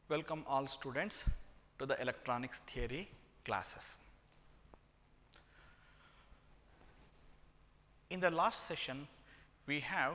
Welcome all students to the electronics theory classes. In the last session, we have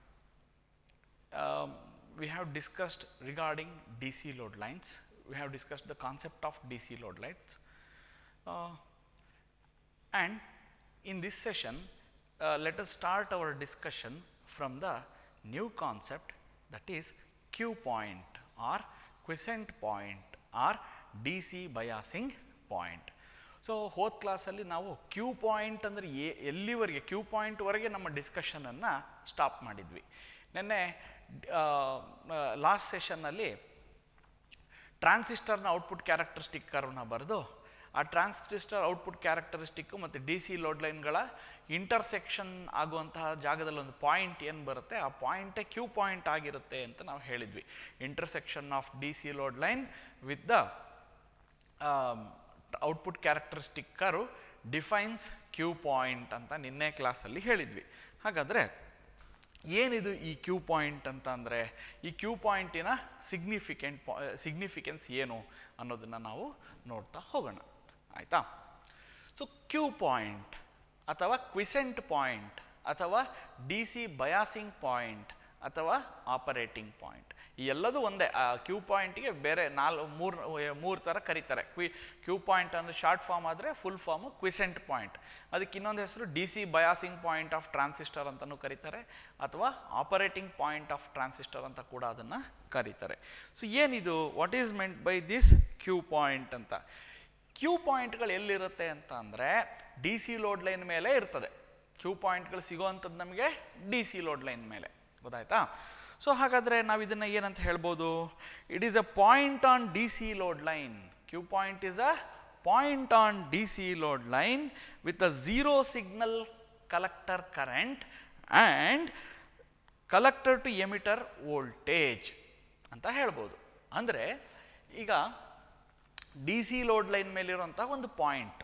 um, we have discussed regarding DC load lines. We have discussed the concept of DC load lines. Uh, and in this session, uh, let us start our discussion from the new concept that is Q point or quiescent point or DC biasing point. So ಹೋದ ಕ್ಲಾಸಲ್ಲಿ ನಾವು Q point ಅಂದರೆ ಎ ಎಲ್ಲಿವರೆಗೆ Q ಪಾಯಿಂಟ್ವರೆಗೆ ನಮ್ಮ ಡಿಸ್ಕಷನನ್ನು stop ಮಾಡಿದ್ವಿ ನಿನ್ನೆ ಲಾಸ್ಟ್ ಸೆಷನ್ನಲ್ಲಿ ಟ್ರಾನ್ಸಿಸ್ಟರ್ನ ಔಟ್ಪುಟ್ ಕ್ಯಾರೆಕ್ಟರಿಸ್ಟಿಕ್ ಕರ್ವ್ನ ಬರೆದು ಆ ಟ್ರಾನ್ಸಿಸ್ಟರ್ ಔಟ್ಪುಟ್ ಕ್ಯಾರೆಕ್ಟರಿಸ್ಟಿಕ್ಕು ಮತ್ತು ಡಿ ಸಿ ಲೋಡ್ ಲೈನ್ಗಳ ಇಂಟರ್ಸೆಕ್ಷನ್ ಆಗುವಂತಹ ಜಾಗದಲ್ಲಿ ಒಂದು ಪಾಯಿಂಟ್ ಏನು ಬರುತ್ತೆ ಆ ಪಾಯಿಂಟೇ ಕ್ಯೂ ಪಾಯಿಂಟ್ ಆಗಿರುತ್ತೆ ಅಂತ ನಾವು ಹೇಳಿದ್ವಿ intersection of D C load line with the output characteristic curve defines Q point ಅಂತ ನಿನ್ನೆ ಕ್ಲಾಸಲ್ಲಿ ಹೇಳಿದ್ವಿ ಹಾಗಾದರೆ ಏನಿದು ಈ ಕ್ಯೂ ಪಾಯಿಂಟ್ ಅಂತ ಅಂದರೆ ಈ ಕ್ಯೂ ಪಾಯಿಂಟಿನ ಸಿಗ್ನಿಫಿಕೆಂಟ್ ಪಾ ಸಿಗ್ನಿಫಿಕೆನ್ಸ್ ಏನು ಅನ್ನೋದನ್ನು ನಾವು ನೋಡ್ತಾ ಹೋಗೋಣ ಆಯಿತಾ ಸೊ ಕ್ಯೂ ಪಾಯಿಂಟ್ ಅಥವಾ ಕ್ವಿಸೆಂಟ್ ಪಾಯಿಂಟ್ ಅಥವಾ ಡಿ ಸಿ ಬಯಾಸಿಂಗ್ ಪಾಯಿಂಟ್ ಅಥವಾ ಆಪರೇಟಿಂಗ್ ಪಾಯಿಂಟ್ ಈ ಎಲ್ಲದೂ ಒಂದೇ ಆ ಕ್ಯೂ ಪಾಯಿಂಟಿಗೆ ಬೇರೆ ನಾಲ್ ಮೂರು ಮೂರು ಥರ ಕರೀತಾರೆ ಕ್ವಿ ಕ್ಯೂ ಪಾಯಿಂಟ್ ಅಂದರೆ ಶಾರ್ಟ್ ಫಾರ್ಮ್ ಆದರೆ ಫುಲ್ ಫಾರ್ಮು ಕ್ವಿಸೆಂಟ್ ಪಾಯಿಂಟ್ ಅದಕ್ಕೆ ಇನ್ನೊಂದು ಹೆಸರು D C biasing point of transistor ಅಂತಲೂ ಕರೀತಾರೆ ಅಥವಾ ಆಪರೇಟಿಂಗ್ ಪಾಯಿಂಟ್ ಆಫ್ ಟ್ರಾನ್ಸಿಸ್ಟರ್ ಅಂತ ಕೂಡ ಅದನ್ನು ಕರೀತಾರೆ ಸೊ ಏನಿದು what is meant by this Q point ಅಂತ ಕ್ಯೂ ಪಾಯಿಂಟ್ಗಳು ಎಲ್ಲಿರುತ್ತೆ ಅಂತ ಅಂದರೆ ಡಿ ಸಿ ಲೋಡ್ ಲೈನ್ ಮೇಲೆ ಇರ್ತದೆ ಕ್ಯೂ ಪಾಯಿಂಟ್ಗಳು ಸಿಗೋವಂಥದ್ದು ನಮಗೆ ಡಿ ಸಿ ಲೋಡ್ ಲೈನ್ ಮೇಲೆ ಗೊತ್ತಾಯ್ತಾ ಸೊ ಹಾಗಾದರೆ ನಾವು ಇದನ್ನು ಏನಂತ ಹೇಳ್ಬೋದು it is a point on D C load line Q point is a point on D C load line with a zero signal collector current and collector to emitter voltage ಅಂತ ಹೇಳ್ಬೋದು ಅಂದರೆ ಈಗ D C load line ಮೇಲಿರುವಂಥ ಒಂದು point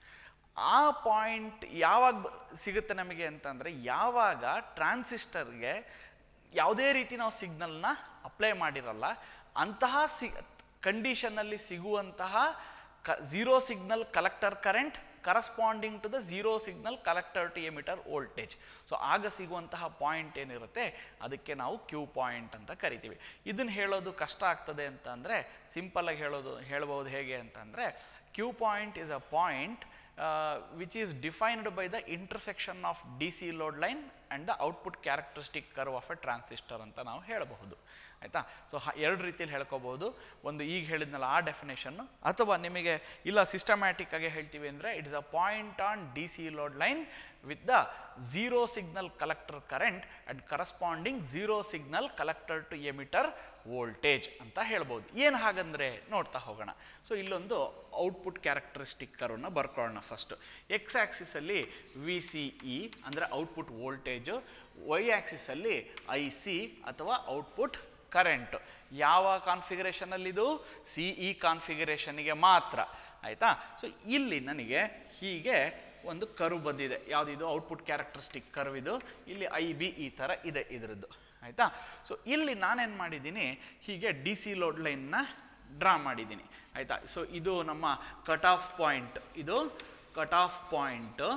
ಆ point ಯಾವಾಗ ಬ- ಸಿಗುತ್ತೆ ನಮಗೆ ಅಂತಂದರೆ ಯಾವಾಗ ಟ್ರಾನ್ಸಿಸ್ಟರ್ಗೆ ಯಾವುದೇ ರೀತಿ ನಾವು ಸಿಗ್ನಲ್ನ ಅಪ್ಲೈ ಮಾಡಿರಲ್ಲ ಅಂತಹ ಸಿ ಕಂಡೀಷನ್ನಲ್ಲಿ ಸಿಗುವಂತಹ ಕ zero signal collector current corresponding to the zero signal collector to emitter voltage so ಆಗ ಸಿಗುವಂತಹ ಪಾಯಿಂಟ್ ಏನಿರುತ್ತೆ ಅದಕ್ಕೆ ನಾವು ಕ್ಯೂ ಪಾಯಿಂಟ್ ಅಂತ ಕರಿತೀವಿ ಇದನ್ನು ಹೇಳೋದು ಕಷ್ಟ ಆಗ್ತದೆ ಅಂತ ಅಂದರೆ ಸಿಂಪಲ್ಲಾಗಿ ಹೇಳೋದು ಹೇಳ್ಬೋದು ಹೇಗೆ ಅಂತಂದರೆ Q point is a point which is defined by the intersection of D C load line and the output characteristic curve of a transistor ಅಂತ ನಾವು ಹೇಳಬಹುದು ಆಯಿತಾ ಸೊ ಎರಡು ರೀತಿಯಲ್ಲಿ ಹೇಳ್ಕೋಬಹುದು ಒಂದು ಈಗ ಹೇಳಿದ್ನಲ್ಲ ಆ ಡೆಫಿನೇಷನ್ನು ಅಥವಾ ನಿಮಗೆ ಇಲ್ಲ ಸಿಸ್ಟಮ್ಯಾಟಿಕ್ ಆಗಿ ಹೇಳ್ತೀವಿ ಅಂದರೆ it is a point on D C load line with the zero signal collector current and corresponding zero signal collector to emitter voltage ಅಂತ ಹೇಳ್ಬೋದು ಏನು ಹಾಗಂದರೆ ನೋಡ್ತಾ ಹೋಗೋಣ ಸೊ ಇಲ್ಲೊಂದು ಔಟ್ಪುಟ್ ಕ್ಯಾರೆಕ್ಟರಿಸ್ಟಿಕ್ ಕರ್ವನ್ನ ಬರ್ಕೊಳ್ಳೋಣ ಫಸ್ಟು ಎಕ್ಸ್ ಆ್ಯಕ್ಸಿಸಲ್ಲಿ ವಿ ಸಿ ಇ ಅಂದರೆ ಔಟ್ಪುಟ್ ವೋಲ್ಟೇಜು ವೈ ಆ್ಯಕ್ಸಿಸಲ್ಲಿ ಐ ಸಿ ಅಥವಾ ಔಟ್ಪುಟ್ ಕರೆಂಟ್ ಯಾವ ಕಾನ್ಫಿಗರೇಷನಲ್ಲಿದು ಸಿ ಇ ಕಾನ್ಫಿಗರೇಷನಿಗೆ ಮಾತ್ರ ಆಯಿತಾ ಸೊ ಇಲ್ಲಿ ನನಗೆ ಹೀಗೆ ಒಂದು ಕರು ಬಂದಿದೆ ಯಾವುದಿದು ಔಟ್ಪುಟ್ ಕ್ಯಾರೆಕ್ಟರಿಸ್ಟಿಕ್ ಕರ್ವ್ ಇದು ಇಲ್ಲಿ ಐ ಬಿ ಈ ಥರ ಇದೆ ಇದರದ್ದು ಆಯಿತಾ ಸೊ ಇಲ್ಲಿ ನಾನೇನು ಮಾಡಿದ್ದೀನಿ ಹೀಗೆ ಡಿ ಸಿ ಲೋಡ್ ಲೈನ್ನ ಡ್ರಾ ಮಾಡಿದ್ದೀನಿ ಆಯಿತಾ ಸೊ ಇದು ನಮ್ಮ ಕಟ್ ಆಫ್ ಪಾಯಿಂಟ್ ಇದು ಕಟ್ ಆಫ್ ಪಾಯಿಂಟು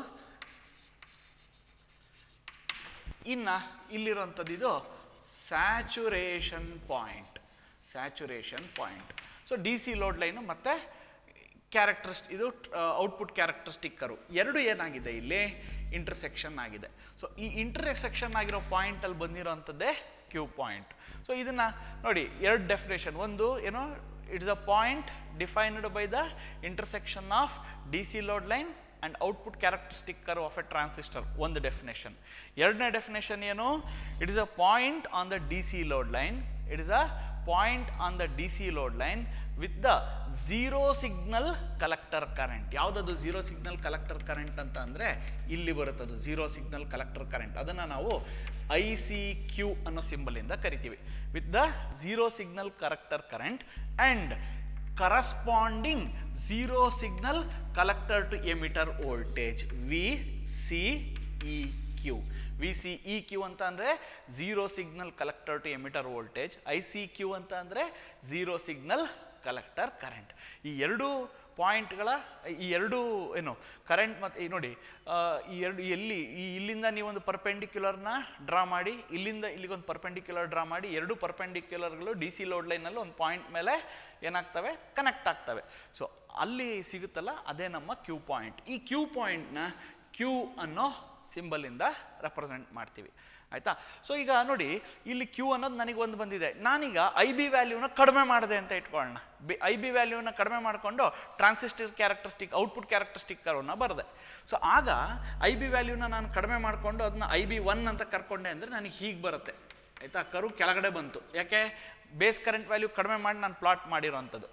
ಇನ್ನು ಇಲ್ಲಿರುವಂಥದ್ದು ಇದು saturation point saturation point so D C load line ಮತ್ತು ಕ್ಯಾರೆಕ್ಟರಿಸ್ಟ್ ಇದು ಔಟ್ಪುಟ್ ಕ್ಯಾರೆಕ್ಟರಿಸ್ಟಿಕ್ ಕರು ಎರಡು ಏನಾಗಿದೆ ಇಲ್ಲಿ ಇಂಟರ್ಸೆಕ್ಷನ್ ಆಗಿದೆ ಸೊ ಈ ಇಂಟರ್ಸೆಕ್ಷನ್ ಆಗಿರೋ ಪಾಯಿಂಟಲ್ಲಿ ಬಂದಿರೋಂಥದ್ದೇ ಕ್ಯೂ ಪಾಯಿಂಟ್ ಸೊ ಇದನ್ನು ನೋಡಿ ಎರಡು ಡೆಫಿನೇಷನ್ ಒಂದು ಏನೋ it's a point defined by the intersection of D C load line and output characteristic curve of a transistor ಒಂದು ಡೆಫಿನೇಷನ್ ಎರಡನೇ ಡೆಫಿನೇಷನ್ ಏನು it is a point on the D C load line it is a point on the D C load line with the zero signal collector current ಯಾವುದದು zero signal collector current ಅಂತ ಅಂದರೆ ಇಲ್ಲಿ ಬರುತ್ತದು zero signal collector current ಅದನ್ನು ನಾವು I C Q ಅನ್ನೋ ಸಿಂಬಲಿಂದ ಕರಿತೀವಿ with the zero signal collector current and corresponding zero signal collector to emitter voltage V C E Q V C E Q ಅಂತ ಅಂದರೆ zero signal collector to emitter voltage I C Q ಅಂತ ಅಂದರೆ zero signal collector current ಈ ಎರಡು ಪಾಯಿಂಟ್ಗಳ ಈ ಎರಡು ಏನು ಕರೆಂಟ್ ಮತ್ತು ಈ ನೋಡಿ ಆ, ಈ ಎರಡು ಎಲ್ಲಿ ಈ ಇಲ್ಲಿಂದ ನೀವೊಂದು ಪರ್ಪೆಂಡಿಕ್ಯುಲರ್ನ ಡ್ರಾ ಮಾಡಿ ಇಲ್ಲಿಂದ ಇಲ್ಲಿಗೊಂದು ಪರ್ಪೆಂಡಿಕ್ಯುಲರ್ ಡ್ರಾ ಮಾಡಿ ಎರಡು ಪರ್ಪೆಂಡಿಕ್ಯುಲರ್ಗಳು ಡಿ ಸಿ ಲೋಡ್ ಲೈನಲ್ಲಿ ಒಂದು ಪಾಯಿಂಟ್ ಮೇಲೆ ಏನಾಗ್ತವೆ ಕನೆಕ್ಟ್ ಆಗ್ತವೆ ಸೊ ಅಲ್ಲಿ ಸಿಗುತ್ತಲ್ಲ ಅದೇ ನಮ್ಮ ಕ್ಯೂ ಪಾಯಿಂಟ್ ಈ ಕ್ಯೂ ಪಾಯಿಂಟ್ನ ಕ್ಯೂ ಅನ್ನೋ ಸಿಂಬಲಿಂದ ರೆಪ್ರೆಸೆಂಟ್ ಮಾಡ್ತೀವಿ ಆಯಿತಾ ಸೊ ಈಗ ನೋಡಿ ಇಲ್ಲಿ ಕ್ಯೂ ಅನ್ನೋದು ನನಗೆ ಒಂದು ಬಂದಿದೆ ನಾನೀಗ ಐ ಬಿ ವ್ಯಾಲ್ಯೂನ ಕಡಿಮೆ ಮಾಡಿದೆ ಅಂತ ಇಟ್ಕೊಳ್ಳೋಣ ಬಿ ಐ ಬಿ ವ್ಯಾಲ್ಯೂನ ಕಡಿಮೆ ಮಾಡಿಕೊಂಡು ಟ್ರಾನ್ಸಿಸ್ಟರ್ ಕ್ಯಾರೆಕ್ಟರಿಸ್ಟಿಕ್ ಔಟ್ಪುಟ್ ಕ್ಯಾರೆಕ್ಟರಿಸ್ಟಿಕ್ ಕರ್ವನ್ನ ಬರೆದೆ ಸೊ ಆಗ ಐ ಬಿ ವ್ಯಾಲ್ಯೂನ ನಾನು ಕಡಿಮೆ ಮಾಡಿಕೊಂಡು ಅದನ್ನ ಐ ಬಿ ಒನ್ ಅಂತ ಕರ್ಕೊಂಡೆ ಅಂದರೆ ನನಗೆ ಹೀಗೆ ಬರುತ್ತೆ ಆಯಿತಾ ಕರು ಕೆಳಗಡೆ ಬಂತು ಯಾಕೆ ಬೇಸ್ ಕರೆಂಟ್ ವ್ಯಾಲ್ಯೂ ಕಡಿಮೆ ಮಾಡಿ ನಾನು ಪ್ಲಾಟ್ ಮಾಡಿರೋವಂಥದ್ದು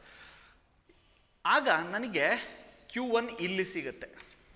ಆಗ ನನಗೆ ಕ್ಯೂ ಒನ್ ಇಲ್ಲಿ ಸಿಗುತ್ತೆ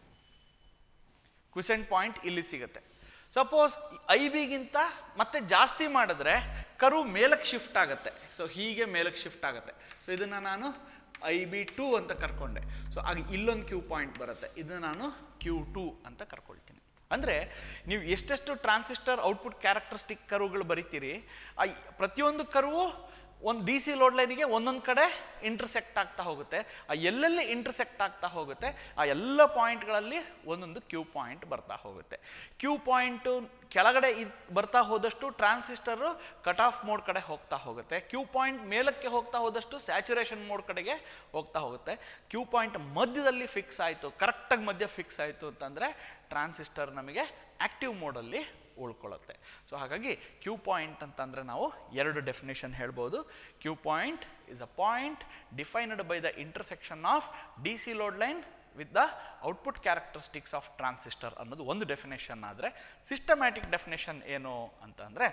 ಕ್ವಿಸೆಂಟ್ ಪಾಯಿಂಟ್ ಇಲ್ಲಿ ಸಿಗುತ್ತೆ ಸಪೋಸ್ ಐ ಬಿಗಿಂತ ಮತ್ತೆ ಜಾಸ್ತಿ ಮಾಡಿದ್ರೆ ಕರು ಮೇಲಕ್ಕೆ ಶಿಫ್ಟ್ ಆಗುತ್ತೆ ಸೊ ಹೀಗೆ ಮೇಲಕ್ಕೆ ಶಿಫ್ಟ್ ಆಗುತ್ತೆ ಸೊ ಇದನ್ನು ನಾನು ಐ ಬಿ ಟೂ ಅಂತ ಕರ್ಕೊಂಡೆ ಸೊ ಆಗ ಇಲ್ಲೊಂದು ಕ್ಯೂ ಪಾಯಿಂಟ್ ಬರುತ್ತೆ ಇದನ್ನು ನಾನು ಕ್ಯೂ ಟೂ ಅಂತ ಕರ್ಕೊಳ್ತೀನಿ ಅಂದರೆ ನೀವು ಎಷ್ಟೆಷ್ಟು ಟ್ರಾನ್ಸಿಸ್ಟರ್ ಔಟ್ಪುಟ್ ಕ್ಯಾರೆಕ್ಟರಿಸ್ಟಿಕ್ ಕರುಗಳು ಬರಿತೀರಿ ಆ ಪ್ರತಿಯೊಂದು ಕರುವು ಒಂದು ಡಿ ಸಿ ಲೋಡ್ ಲೈನಿಗೆ ಒಂದೊಂದು ಕಡೆ ಇಂಟರ್ಸೆಕ್ಟ್ ಆಗ್ತಾ ಹೋಗುತ್ತೆ ಆ ಎಲ್ಲೆಲ್ಲಿ ಇಂಟರ್ಸೆಕ್ಟ್ ಆಗ್ತಾ ಹೋಗುತ್ತೆ ಆ ಎಲ್ಲ ಪಾಯಿಂಟ್ಗಳಲ್ಲಿ ಒಂದೊಂದು ಕ್ಯೂ ಪಾಯಿಂಟ್ ಬರ್ತಾ ಹೋಗುತ್ತೆ ಕ್ಯೂ ಪಾಯಿಂಟು ಕೆಳಗಡೆ ಇದ್- ಬರ್ತಾ ಹೋದಷ್ಟು ಟ್ರಾನ್ಸಿಸ್ಟರು ಕಟ್ ಆಫ್ ಮೋಡ್ ಕಡೆ ಹೋಗ್ತಾ ಹೋಗುತ್ತೆ ಕ್ಯೂ ಪಾಯಿಂಟ್ ಮೇಲಕ್ಕೆ ಹೋಗ್ತಾ ಹೋದಷ್ಟು ಸ್ಯಾಚುರೇಷನ್ ಮೋಡ್ ಕಡೆಗೆ ಹೋಗ್ತಾ ಹೋಗುತ್ತೆ ಕ್ಯೂ ಪಾಯಿಂಟ್ ಮಧ್ಯದಲ್ಲಿ ಫಿಕ್ಸ್ ಆಯಿತು ಕರೆಕ್ಟಾಗಿ ಮಧ್ಯ ಫಿಕ್ಸ್ ಆಯಿತು ಅಂತಂದರೆ ಟ್ರಾನ್ಸಿಸ್ಟರ್ ನಮಗೆ ಆ್ಯಕ್ಟಿವ್ ಮೋಡಲ್ಲಿ ಉಳ್ಕೊಳ್ಳುತ್ತೆ ಸೊ ಹಾಗಾಗಿ ಕ್ಯೂ ಪಾಯಿಂಟ್ ಅಂತಂದರೆ ನಾವು ಎರಡು ಡೆಫಿನೇಷನ್ ಹೇಳ್ಬೋದು Q point is a point defined by the intersection of D C load line with the output characteristics of transistor ಅನ್ನೋದು ಒಂದು ಡೆಫಿನೇಷನ್ ಆದರೆ ಸಿಸ್ಟಮ್ಯಾಟಿಕ್ ಡೆಫಿನೇಷನ್ ಏನು ಅಂತಂದರೆ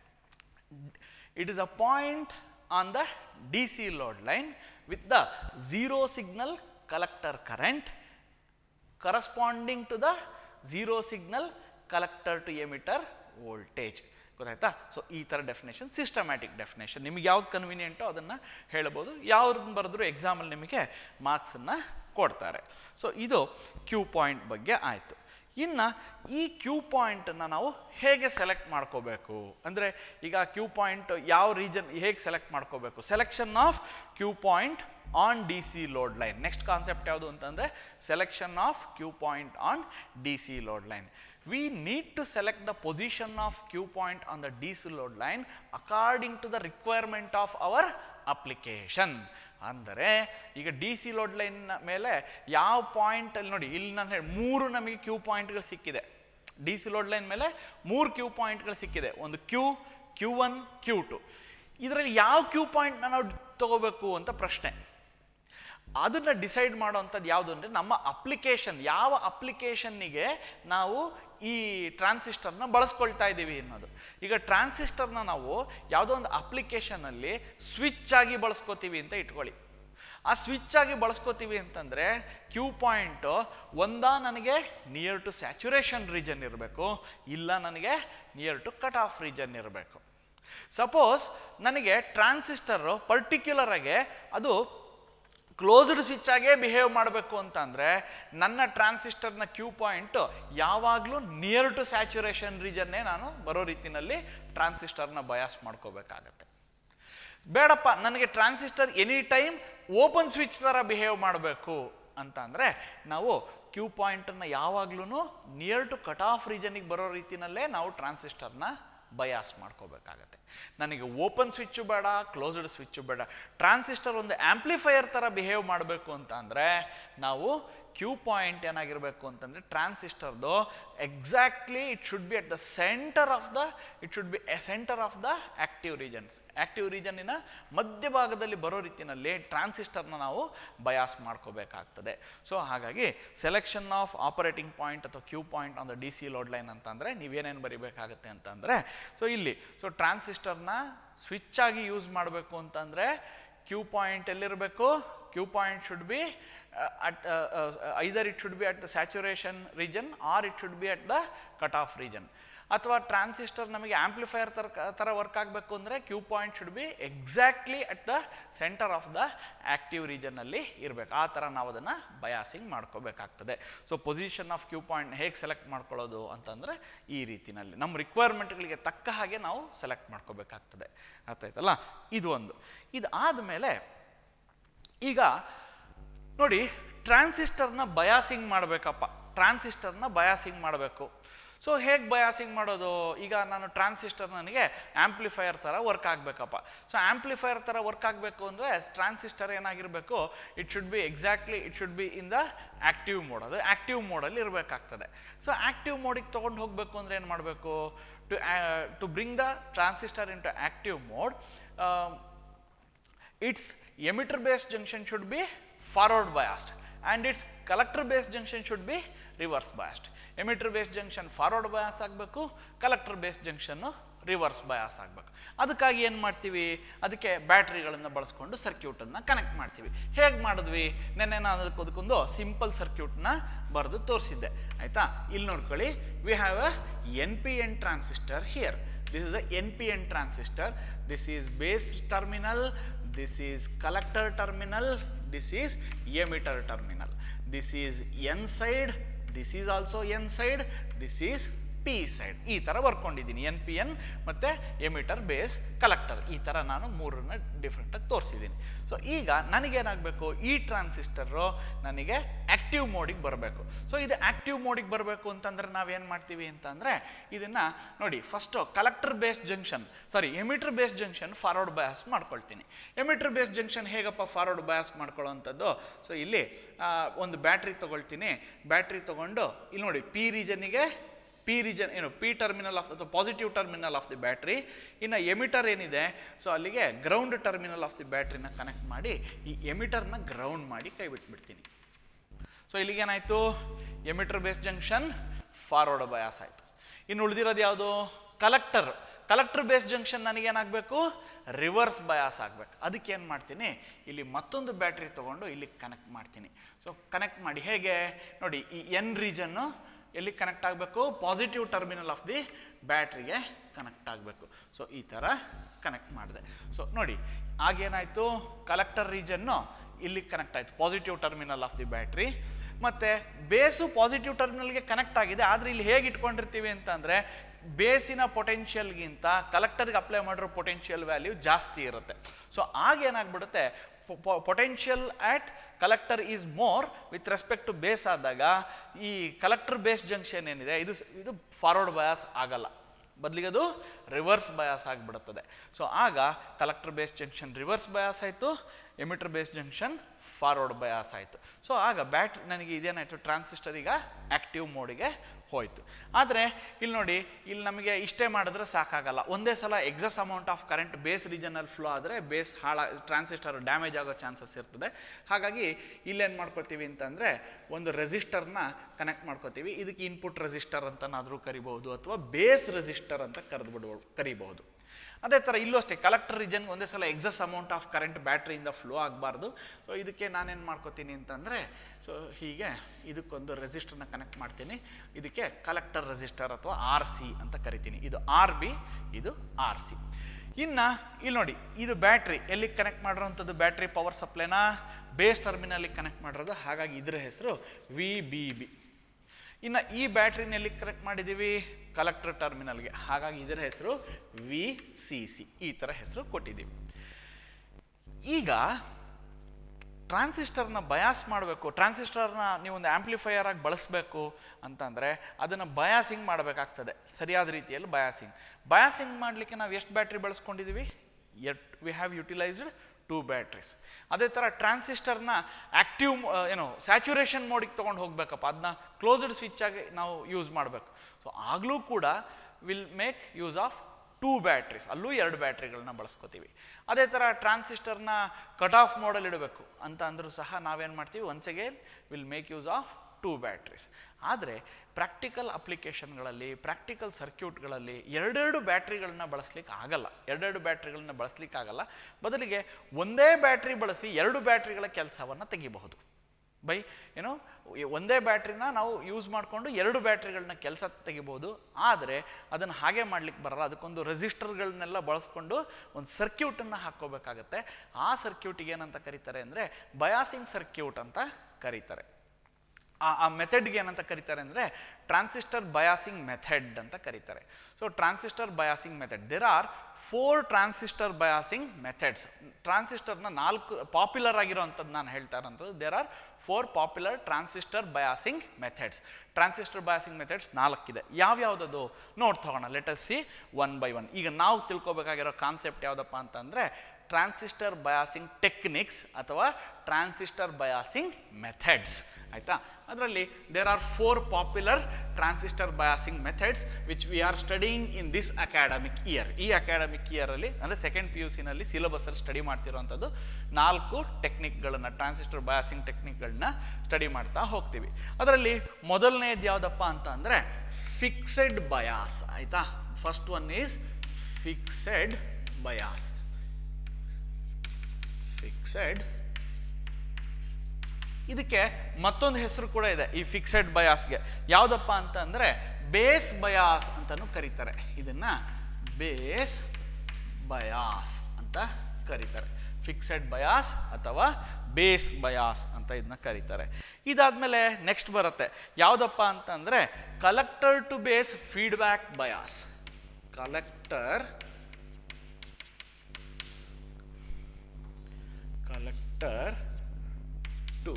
it is a point on the DC load line with the zero signal collector current corresponding to the zero signal collector to emitter voltage ಗೊತ್ತಾಯ್ತಾ so ಈ ಥರ definition systematic definition ನಿಮಗೆ ಯಾವ್ದು ಕನ್ವೀನಿಯೆಂಟೋ ಅದನ್ನು ಹೇಳ್ಬೋದು ಯಾವ್ದನ್ನ ಬರೆದ್ರು ಎಕ್ಸಾಮಲ್ಲಿ ನಿಮಗೆ ಮಾರ್ಕ್ಸನ್ನು ಕೊಡ್ತಾರೆ ಸೊ ಇದು ಕ್ಯೂ ಪಾಯಿಂಟ್ ಬಗ್ಗೆ ಆಯಿತು ಇನ್ನು ಈ ಕ್ಯೂ ಪಾಯಿಂಟನ್ನು ನಾವು ಹೇಗೆ ಸೆಲೆಕ್ಟ್ ಮಾಡ್ಕೋಬೇಕು ಅಂದರೆ ಈಗ ಕ್ಯೂ ಪಾಯಿಂಟ್ ಯಾವ ರೀಜನ್ ಹೇಗೆ ಸೆಲೆಕ್ಟ್ ಮಾಡ್ಕೋಬೇಕು selection of Q point on D C load line next concept ಯಾವುದು ಅಂತಂದರೆ selection of Q point on D C load line we need to select the position of Q point on the D C load line according to the requirement of our application ಅಂದರೆ ಈಗ D C load line ಮೇಲೆ ಯಾವ ಪಾಯಿಂಟಲ್ಲಿ ನೋಡಿ ಇಲ್ಲಿ ನಾನು ಹೇಳಿ ಮೂರು ನಮಗೆ ಕ್ಯೂ ಪಾಯಿಂಟ್ಗಳು ಸಿಕ್ಕಿದೆ ಡಿ ಸಿ ಲೋಡ್ ಲೈನ್ ಮೇಲೆ ಮೂರು ಕ್ಯೂ ಪಾಯಿಂಟ್ಗಳು ಸಿಕ್ಕಿದೆ ಒಂದು Q Q one Q two ಇದರಲ್ಲಿ ಯಾವ ಕ್ಯೂ ಪಾಯಿಂಟ್ನ ನಾವು ತಗೋಬೇಕು ಅಂತ ಪ್ರಶ್ನೆ ಅದನ್ನು ಡಿಸೈಡ್ ಮಾಡೋವಂಥದ್ದು ಯಾವುದು ಅಂದರೆ ನಮ್ಮ ಅಪ್ಲಿಕೇಶನ್ ಯಾವ ಅಪ್ಲಿಕೇಶನ್ನಿಗೆ ನಾವು ಈ ಟ್ರಾನ್ಸಿಸ್ಟರ್ನ ಬಳಸ್ಕೊಳ್ತಾ ಇದ್ದೀವಿ ಅನ್ನೋದು ಈಗ ಟ್ರಾನ್ಸಿಸ್ಟರ್ನ ನಾವು ಯಾವುದೋ ಒಂದು ಅಪ್ಲಿಕೇಶನಲ್ಲಿ ಸ್ವಿಚ್ ಆಗಿ ಬಳಸ್ಕೋತೀವಿ ಅಂತ ಇಟ್ಕೊಳ್ಳಿ ಆ ಸ್ವಿಚ್ ಆಗಿ ಬಳಸ್ಕೋತೀವಿ ಅಂತಂದರೆ ಕ್ಯೂ ಪಾಯಿಂಟು ಒಂದಾ ನನಗೆ ನಿಯರ್ ಟು ಸ್ಯಾಚುರೇಷನ್ ರೀಜನ್ ಇರಬೇಕು ಇಲ್ಲ ನನಗೆ near to cut off region ಇರಬೇಕು ಸಪೋಸ್ ನನಗೆ ಟ್ರಾನ್ಸಿಸ್ಟರು ಪರ್ಟಿಕ್ಯುಲರ್ ಆಗಿ ಅದು ಕ್ಲೋಸ್ಡ್ ಸ್ವಿಚ್ ಆಗೇ ಬಿಹೇವ್ ಮಾಡಬೇಕು ಅಂತ ಅಂದರೆ ನನ್ನ ಟ್ರಾನ್ಸಿಸ್ಟರ್ನ ಕ್ಯೂ ಪಾಯಿಂಟ್ ಯಾವಾಗಲೂ ನಿಯರ್ ಟು ಸ್ಯಾಚುರೇಷನ್ ರೀಜನ್ನೇ ನಾನು ಬರೋ ರೀತಿಯಲ್ಲಿ ಟ್ರಾನ್ಸಿಸ್ಟರ್ನ ಬಯಾಸ್ ಮಾಡ್ಕೋಬೇಕಾಗತ್ತೆ ಬೇಡಪ್ಪ ನನಗೆ transistor any time open switch ಥರ ಬಿಹೇವ್ ಮಾಡಬೇಕು ಅಂತ ಅಂದರೆ ನಾವು ಕ್ಯೂ ಪಾಯಿಂಟನ್ನು ಯಾವಾಗ್ಲೂ ನಿಯರ್ ಟು ಕಟ್ ಆಫ್ ರೀಜನಿಗೆ ಬರೋ ರೀತಿಯಲ್ಲೇ ನಾವು ಟ್ರಾನ್ಸಿಸ್ಟರ್ನ ಬಯಾಸ್ ಮಾಡ್ಕೋಬೇಕಾಗತ್ತೆ ನನಗೆ ಓಪನ್ ಸ್ವಿಚ್ಚು ಬೇಡ ಕ್ಲೋಸ್ಡ್ ಸ್ವಿಚ್ಚು ಬೇಡ ಟ್ರಾನ್ಸಿಸ್ಟರ್ ಒಂದು ಆ್ಯಂಪ್ಲಿಫೈಯರ್ ಥರ ಬಿಹೇವ್ ಮಾಡಬೇಕು ಅಂತ ಅಂದರೆ ನಾವು ಕ್ಯೂ ಪಾಯಿಂಟ್ ಏನಾಗಿರಬೇಕು ಅಂತಂದರೆ ಟ್ರಾನ್ಸಿಸ್ಟರ್ದು exactly it should be at the centre of the it should be a centre of the active regions active ರೀಜನ್ನಿನ ಮಧ್ಯಭಾಗದಲ್ಲಿ ಬರೋ ರೀತಿಯಲ್ಲಿ ಟ್ರಾನ್ಸಿಸ್ಟರ್ನ ನಾವು ಬಯಾಸ್ ಮಾಡ್ಕೋಬೇಕಾಗ್ತದೆ ಸೊ ಹಾಗಾಗಿ ಸೆಲೆಕ್ಷನ್ ಆಫ್ ಆಪರೇಟಿಂಗ್ ಪಾಯಿಂಟ್ ಅಥವಾ Q point on the D C load line ಅಂತಂದರೆ ನೀವೇನೇನು ಬರಿಬೇಕಾಗತ್ತೆ ಅಂತಂದರೆ ಸೊ ಇಲ್ಲಿ ಸೊ ಟ್ರಾನ್ಸಿಸ್ಟರ್ನ ಸ್ವಿಚ್ ಆಗಿ ಯೂಸ್ ಮಾಡಬೇಕು ಅಂತಂದರೆ ಕ್ಯೂ ಪಾಯಿಂಟ್ ಎಲ್ಲಿರಬೇಕು Q point should be at either it should be at the saturation region or it should be at the cut off region ಅಥವಾ ಟ್ರಾನ್ಸಿಸ್ಟರ್ ನಮಗೆ ಆಂಪ್ಲಿಫೈಯರ್ ತರ ಥರ ವರ್ಕ್ ಆಗಬೇಕು ಅಂದರೆ Q point should be exactly at the centre of the active ರೀಜನಲ್ಲಿ ಇರಬೇಕು ಆ ಥರ ನಾವು ಅದನ್ನು ಬಯಾಸಿಂಗ್ ಮಾಡ್ಕೋಬೇಕಾಗ್ತದೆ so position of Q point ಹೇಗೆ ಸೆಲೆಕ್ಟ್ ಮಾಡ್ಕೊಳ್ಳೋದು ಅಂತಂದರೆ ಈ ರೀತಿನಲ್ಲಿ ನಮ್ಮ ರಿಕ್ವೈರ್ಮೆಂಟ್ಗಳಿಗೆ ತಕ್ಕ ಹಾಗೆ ನಾವು ಸೆಲೆಕ್ಟ್ ಮಾಡ್ಕೋಬೇಕಾಗ್ತದೆ ಅರ್ಥಾಯ್ತಲ್ಲ ಇದು ಒಂದು ಇದು ಆದಮೇಲೆ ಈಗ ನೋಡಿ ಟ್ರಾನ್ಸಿಸ್ಟರ್ನ ಬಯಾಸಿಂಗ್ ಮಾಡಬೇಕಪ್ಪ ಟ್ರಾನ್ಸಿಸ್ಟರ್ನ ಬಯಾಸಿಂಗ್ ಮಾಡಬೇಕು ಸೊ ಹೇಗೆ ಬಯಾಸಿಂಗ್ ಮಾಡೋದು ಈಗ ನಾನು ಟ್ರಾನ್ಸಿಸ್ಟರ್ ನನಗೆ ಆ್ಯಂಪ್ಲಿಫೈಯರ್ ಥರ ವರ್ಕ್ ಆಗಬೇಕಪ್ಪ ಸೊ ಆ್ಯಂಪ್ಲಿಫೈಯರ್ ಥರ ವರ್ಕ್ ಆಗಬೇಕು ಅಂದರೆ ಟ್ರಾನ್ಸಿಸ್ಟರ್ ಏನಾಗಿರಬೇಕು it should be exactly it should be in the active mode ಅದು ಆ್ಯಕ್ಟಿವ್ ಮೋಡಲ್ಲಿ ಇರಬೇಕಾಗ್ತದೆ ಸೊ ಆ್ಯಕ್ಟಿವ್ ಮೋಡಿಗೆ ತೊಗೊಂಡು ಹೋಗಬೇಕು ಅಂದರೆ ಏನು ಮಾಡಬೇಕು to to bring the transistor into active mode its emitter based junction should be forward biased and its collector based junction should be reverse biased emitter based junction forward bias ಆಗಬೇಕು collector based junction reverse bias ಆಗಬೇಕು ಅದಕ್ಕಾಗಿ ಏನು ಮಾಡ್ತೀವಿ ಅದಕ್ಕೆ ಬ್ಯಾಟ್ರಿಗಳನ್ನು ಬಳಸ್ಕೊಂಡು ಸರ್ಕ್ಯೂಟನ್ನು connect ಮಾಡ್ತೀವಿ ಹೇಗೆ ಮಾಡಿದ್ವಿ ನೆನ್ನೆ ನಾನು ಅದಕ್ಕೆ ಅದಕ್ಕೊಂದು ಸಿಂಪಲ್ ಸರ್ಕ್ಯೂಟ್ನ ಬರೆದು ತೋರಿಸಿದ್ದೆ ಆಯಿತಾ ಇಲ್ಲಿ ನೋಡ್ಕೊಳ್ಳಿ we have a N P N transistor here this is a npn transistor this is base terminal this is collector terminal this is emitter terminal this is n side this is also n side this is P side ಈ ಥರ ಬರ್ಕೊಂಡಿದ್ದೀನಿ N P N ಮತ್ತು emitter base collector ಈ ಥರ ನಾನು ಮೂರನ್ನ ಡಿಫ್ರೆಂಟಾಗಿ ತೋರಿಸಿದ್ದೀನಿ so ಈಗ ನನಗೇನಾಗಬೇಕು ಈ ಟ್ರಾನ್ಸಿಸ್ಟರು ನನಗೆ ಆ್ಯಕ್ಟಿವ್ ಮೋಡಿಗೆ ಬರಬೇಕು ಸೊ ಇದು ಆ್ಯಕ್ಟಿವ್ ಮೋಡಿಗೆ ಬರಬೇಕು ಅಂತಂದ್ರೆ ನಾವೇನು ಮಾಡ್ತೀವಿ ಅಂತಂದರೆ ಇದನ್ನು ನೋಡಿ first collector base junction sorry emitter base junction forward bias ಮಾಡ್ಕೊಳ್ತೀನಿ ಎಮಿಟರ್ ಬೇಸ್ ಜಂಕ್ಷನ್ ಹೇಗಪ್ಪ ಫಾರ್ವರ್ಡ್ ಬಯಾಸ್ ಮಾಡ್ಕೊಳ್ಳೋವಂಥದ್ದು ಸೊ ಇಲ್ಲಿ ಆ, ಒಂದು ಬ್ಯಾಟ್ರಿ ತೊಗೊಳ್ತೀನಿ ಬ್ಯಾಟ್ರಿ ತೊಗೊಂಡು ಇಲ್ಲಿ ನೋಡಿ ಪಿ ರೀಜನ್ನಿಗೆ ಪಿ ರೀಜನ್ ಏನು ಪಿ ಟರ್ಮಿನಲ್ ಆಫ್ ಅಥವಾ positive terminal of the battery ಇನ್ನು ಎಮಿಟರ್ ಏನಿದೆ ಸೊ ಅಲ್ಲಿಗೆ ಗ್ರೌಂಡ್ ಟರ್ಮಿನಲ್ ಆಫ್ ದಿ ಬ್ಯಾಟ್ರಿನ ಕನೆಕ್ಟ್ ಮಾಡಿ ಈ ಎಮಿಟರ್ನ ಗ್ರೌಂಡ್ ಮಾಡಿ ಕೈ ಬಿಟ್ಬಿಡ್ತೀನಿ ಸೊ ಇಲ್ಲಿಗೇನಾಯಿತು emitter base junction forward bias ಆಯಿತು ಇನ್ನು ಉಳಿದಿರೋದು ಯಾವುದು ಕಲೆಕ್ಟರ್ ಕಲೆಕ್ಟರ್ ಬೇಸ್ ಜಂಕ್ಷನ್ ನನಗೇನಾಗಬೇಕು ರಿವರ್ಸ್ ಬಯಾಸ್ ಆಗಬೇಕು ಅದಕ್ಕೆ ಏನು ಮಾಡ್ತೀನಿ ಇಲ್ಲಿ ಮತ್ತೊಂದು ಬ್ಯಾಟ್ರಿ ತೊಗೊಂಡು ಇಲ್ಲಿ ಕನೆಕ್ಟ್ ಮಾಡ್ತೀನಿ ಸೊ ಕನೆಕ್ಟ್ ಮಾಡಿ ಹೇಗೆ ನೋಡಿ ಈ ಎನ್ ರೀಜನ್ನು ಎಲ್ಲಿ ಕನೆಕ್ಟ್ ಆಗಬೇಕು ಪಾಸಿಟಿವ್ ಟರ್ಮಿನಲ್ ಆಫ್ ದಿ ಬ್ಯಾಟ್ರಿಗೆ ಕನೆಕ್ಟ್ ಆಗಬೇಕು ಸೊ ಈ ಥರ ಕನೆಕ್ಟ್ ಮಾಡಿದೆ ಸೊ ನೋಡಿ ಆಗೇನಾಯಿತು ಕಲೆಕ್ಟರ್ ರೀಜನ್ನು ಇಲ್ಲಿ ಕನೆಕ್ಟ್ ಆಯಿತು positive terminal of the battery ಮತ್ತು ಬೇಸು ಪಾಸಿಟಿವ್ ಟರ್ಮಿನಲ್ಗೆ ಕನೆಕ್ಟ್ ಆಗಿದೆ ಆದರೆ ಇಲ್ಲಿ ಹೇಗೆ ಇಟ್ಕೊಂಡಿರ್ತೀವಿ ಅಂತಂದರೆ ಬೇಸಿನ ಪೊಟೆನ್ಷಿಯಲ್ಗಿಂತ ಕಲೆಕ್ಟರ್ಗೆ ಅಪ್ಲೈ ಮಾಡಿರೋ ಪೊಟೆನ್ಷಿಯಲ್ ವ್ಯಾಲ್ಯೂ ಜಾಸ್ತಿ ಇರುತ್ತೆ ಸೊ ಆಗ ಏನಾಗ್ಬಿಡುತ್ತೆ potential at collector is more with respect to base ಆದಾಗ ಈ ಕಲೆಕ್ಟರ್ ಬೇಸ್ ಜಂಕ್ಷನ್ ಏನಿದೆ ಇದು ಸ್- ಇದು ಫಾರ್ವರ್ಡ್ ಬಯಾಸ್ ಆಗಲ್ಲ ಬದಲಿಗೆ ಅದು ರಿವರ್ಸ್ ಬಯಾಸ್ ಆಗಿಬಿಡುತ್ತದೆ ಸೊ ಆಗ collector base junction reverse bias ಆಯಿತು emitter base junction forward bias ಆಯಿತು ಸೊ ಆಗ ಬ್ಯಾಟ್ರಿ ನನಗೆ ಇದೇನಾಯಿತು ಟ್ರಾನ್ಸಿಸ್ಟರ್ ಈಗ ಆ್ಯಕ್ಟಿವ್ ಮೋಡಿಗೆ ಹೋಯಿತು ಆದರೆ ಇಲ್ಲಿ ನೋಡಿ ಇಲ್ಲಿ ನಮಗೆ ಇಷ್ಟೇ ಮಾಡಿದ್ರೆ ಸಾಕಾಗಲ್ಲ ಒಂದೇ ಸಲ excess amount of current base ರೀಜನಲ್ಲಿ ಫ್ಲೋ ಆದರೆ ಬೇಸ್ ಹಾಳ ಟ್ರಾನ್ಸಿಸ್ಟರ್ ಡ್ಯಾಮೇಜ್ ಆಗೋ ಚಾನ್ಸಸ್ ಇರ್ತದೆ ಹಾಗಾಗಿ ಇಲ್ಲೇನು ಮಾಡ್ಕೊತೀವಿ ಅಂತಂದರೆ ಒಂದು ರೆಸಿಸ್ಟರ್ನ ಕನೆಕ್ಟ್ ಮಾಡ್ಕೋತೀವಿ ಇದಕ್ಕೆ ಇನ್ಪುಟ್ ರೆಸಿಸ್ಟರ್ ಅಂತನಾದರೂ ಕರಿಬಹುದು ಅಥವಾ ಬೇಸ್ ರೆಸಿಸ್ಟರ್ ಅಂತ ಕರೆದು ಬಿಡ್ಬೋದು ಕರಿಬಹುದು ಅದೇ ಥರ ಇಲ್ಲೂ ಅಷ್ಟೇ ಕಲೆಕ್ಟರ್ ರೀಜನ್ಗೆ ಒಂದೇ ಸಲ ಎಕ್ಸಸ್ ಅಮೌಂಟ್ ಆಫ್ ಕರೆಂಟ್ ಬ್ಯಾಟ್ರಿಯಿಂದ ಫ್ಲೋ ಆಗಬಾರ್ದು ಸೊ ಇದಕ್ಕೆ ನಾನೇನು ಮಾಡ್ಕೋತೀನಿ ಅಂತಂದರೆ ಸೊ ಹೀಗೆ ಇದಕ್ಕೊಂದು ರೆಸಿಸ್ಟರ್ನ ಕನೆಕ್ಟ್ ಮಾಡ್ತೀನಿ ಇದಕ್ಕೆ ಕಲೆಕ್ಟರ್ ರೆಸಿಸ್ಟರ್ ಅಥವಾ ಆರ್ ಸಿ ಅಂತ ಕರಿತೀನಿ ಇದು ಆರ್ ಬಿ ಇದು ಆರ್ ಸಿ ಇನ್ನು ಇಲ್ಲಿ ನೋಡಿ ಇದು ಬ್ಯಾಟ್ರಿ ಎಲ್ಲಿ ಕನೆಕ್ಟ್ ಮಾಡಿರೋಂಥದ್ದು ಬ್ಯಾಟ್ರಿ ಪವರ್ ಸಪ್ಲೈನ ಬೇಸ್ ಟರ್ಮಿನಲ್ಲಿ ಕನೆಕ್ಟ್ ಮಾಡಿರೋದು ಹಾಗಾಗಿ ಇದರ ಹೆಸರು ವಿ ಬಿ ಬಿ ಇನ್ನು ಈ ಬ್ಯಾಟ್ರಿನ ಎಲ್ಲಿ ಕನೆಕ್ಟ್ ಮಾಡಿದ್ದೀವಿ ಕಲೆಕ್ಟರ್ ಟರ್ಮಿನಲ್ಗೆ ಹಾಗಾಗಿ ಇದರ ಹೆಸರು ವಿ ಸಿ ಸಿ ಈ ಥರ ಹೆಸರು ಕೊಟ್ಟಿದ್ದೀವಿ ಈಗ ಟ್ರಾನ್ಸಿಸ್ಟರ್ನ ಬಯಾಸ್ ಮಾಡಬೇಕು ಟ್ರಾನ್ಸಿಸ್ಟರ್ನ ನೀವು ಒಂದು ಆ್ಯಂಪ್ಲಿಫೈಯರ್ ಆಗಿ ಬಳಸಬೇಕು ಅಂತಂದರೆ ಅದನ್ನು ಬಯಾಸಿಂಗ್ ಮಾಡಬೇಕಾಗ್ತದೆ ಸರಿಯಾದ ರೀತಿಯಲ್ಲಿ ಬಯಾಸಿಂಗ್ ಬಯಾಸಿಂಗ್ ಮಾಡಲಿಕ್ಕೆ ನಾವು ಎಷ್ಟು ಬ್ಯಾಟ್ರಿ ಬಳಸ್ಕೊಂಡಿದ್ದೀವಿ at we have utilised two batteries ಅದೇ ಥರ ಟ್ರಾನ್ಸಿಸ್ಟರ್ನ ಆ್ಯಕ್ಟಿವ್ ಏನು ಸ್ಯಾಚುರೇಷನ್ ಮೋಡಿಗೆ ತೊಗೊಂಡು ಹೋಗ್ಬೇಕಪ್ಪ ಅದನ್ನ ಕ್ಲೋಸ್ಡ್ ಸ್ವಿಚ್ ಆಗಿ ನಾವು ಯೂಸ್ ಮಾಡಬೇಕು ಸೊ ಆಗಲೂ ಕೂಡ will make use of two batteries ಅಲ್ಲೂ ಎರಡು ಬ್ಯಾಟ್ರಿಗಳನ್ನ ಬಳಸ್ಕೋತೀವಿ ಅದೇ ಥರ ಟ್ರಾನ್ಸಿಸ್ಟರ್ನ ಕಟ್ ಆಫ್ ಮೋಡಲ್ಲಿ ಇಡಬೇಕು ಅಂತ ಅಂದರೂ ಸಹ ನಾವೇನು ಮಾಡ್ತೀವಿ once again will make use of two batteries ಆದರೆ ಪ್ರಾಕ್ಟಿಕಲ್ ಅಪ್ಲಿಕೇಶನ್ಗಳಲ್ಲಿ ಪ್ರಾಕ್ಟಿಕಲ್ ಸರ್ಕ್ಯೂಟ್ಗಳಲ್ಲಿ ಎರಡೆರಡು ಬ್ಯಾಟ್ರಿಗಳನ್ನ ಬಳಸ್ಲಿಕ್ಕೆ ಆಗಲ್ಲ ಎರಡೆರಡು ಬ್ಯಾಟ್ರಿಗಳನ್ನ ಬಳಸ್ಲಿಕ್ಕೆ ಆಗಲ್ಲ ಬದಲಿಗೆ ಒಂದೇ ಬ್ಯಾಟ್ರಿ ಬಳಸಿ ಎರಡು ಬ್ಯಾಟ್ರಿಗಳ ಕೆಲಸವನ್ನು ತೆಗಿಬಹುದು ಬೈ ಏನೋ ಒಂದೇ ಬ್ಯಾಟ್ರಿನ ನಾವು ಯೂಸ್ ಮಾಡಿಕೊಂಡು ಎರಡು ಬ್ಯಾಟ್ರಿಗಳನ್ನ ಕೆಲಸ ತೆಗಿಬೋದು ಆದರೆ ಅದನ್ನು ಹಾಗೆ ಮಾಡ್ಲಿಕ್ಕೆ ಬರಲ್ಲ ಅದಕ್ಕೊಂದು ರೆಸಿಸ್ಟರ್ಗಳನ್ನೆಲ್ಲ ಬಳಸ್ಕೊಂಡು ಒಂದು ಸರ್ಕ್ಯೂಟನ್ನು ಹಾಕ್ಕೋಬೇಕಾಗತ್ತೆ ಆ ಸರ್ಕ್ಯೂಟಿಗೆ ಏನಂತ ಕರೀತಾರೆ ಅಂದರೆ ಬಯಾಸಿಂಗ್ ಸರ್ಕ್ಯೂಟ್ ಅಂತ ಕರೀತಾರೆ ಆ ಆ ಮೆಥಡ್ಗೆ ಏನಂತ ಕರೀತಾರೆ ಅಂದರೆ ಟ್ರಾನ್ಸಿಸ್ಟರ್ ಬಯಾಸಿಂಗ್ ಮೆಥಡ್ ಅಂತ ಕರೀತಾರೆ so transistor biasing method there are four transistor biasing methods ಟ್ರಾನ್ಸಿಸ್ಟರ್ನ ನಾಲ್ಕು ಪಾಪ್ಯುಲರ್ ಆಗಿರೋವಂಥದ್ದು ನಾನು ಹೇಳ್ತಾ ಇರೋಂಥದ್ದು there are four popular transistor biasing methods transistor biasing methods ನಾಲ್ಕಿದೆ ಯಾವ್ಯಾವುದದು ನೋಡ್ ತಗೋಣ let us see one by one ಈಗ ನಾವು ತಿಳ್ಕೊಬೇಕಾಗಿರೋ ಕಾನ್ಸೆಪ್ಟ್ ಯಾವುದಪ್ಪ ಅಂತಂದರೆ ಟ್ರಾನ್ಸಿಸ್ಟರ್ ಬಯಾಸಿಂಗ್ ಟೆಕ್ನಿಕ್ಸ್ ಅಥವಾ ಟ್ರಾನ್ಸಿಸ್ಟರ್ ಬಯಾಸಿಂಗ್ ಮೆಥಡ್ಸ್ ಆಯಿತಾ ಅದರಲ್ಲಿ there are four popular transistor biasing methods which we are studying in this academic year ಈ ಅಕಾಡೆಮಿಕ್ ಇಯರಲ್ಲಿ ಅಂದರೆ ಸೆಕೆಂಡ್ ಪಿ ಯು ಸಿನಲ್ಲಿ ಸಿಲೆಬಸ್ಸಲ್ಲಿ ಸ್ಟಡಿ ಮಾಡ್ತಿರೋವಂಥದ್ದು ನಾಲ್ಕು ಟೆಕ್ನಿಕ್ಗಳನ್ನು ಟ್ರಾನ್ಸಿಸ್ಟರ್ ಬಯಾಸಿಂಗ್ ಟೆಕ್ನಿಕ್ಗಳನ್ನ ಸ್ಟಡಿ ಮಾಡ್ತಾ ಹೋಗ್ತೀವಿ ಅದರಲ್ಲಿ ಮೊದಲನೇದು ಯಾವುದಪ್ಪ ಅಂತ ಅಂದರೆ ಫಿಕ್ಸೆಡ್ ಬಯಾಸ್ ಆಯಿತಾ first one is fixed bias fixed ಇದಕ್ಕೆ ಮತ್ತೊಂದು ಹೆಸರು ಕೂಡ ಇದೆ ಈ ಫಿಕ್ಸೆಡ್ ಬಯಾಸ್ಗೆ ಯಾವುದಪ್ಪ ಅಂತ ಅಂದರೆ ಬೇಸ್ ಬಯಾಸ್ ಅಂತಲೂ ಕರೀತಾರೆ ಇದನ್ನ ಬೇಸ್ ಬಯಾಸ್ ಅಂತ ಕರೀತಾರೆ ಫಿಕ್ಸೆಡ್ ಬಯಾಸ್ ಅಥವಾ ಬೇಸ್ ಬಯಾಸ್ ಅಂತ ಇದನ್ನ ಕರೀತಾರೆ ಇದಾದ್ಮೇಲೆ ನೆಕ್ಸ್ಟ್ ಬರುತ್ತೆ ಯಾವುದಪ್ಪ ಅಂತಂದರೆ collector to base feedback bias collector collector to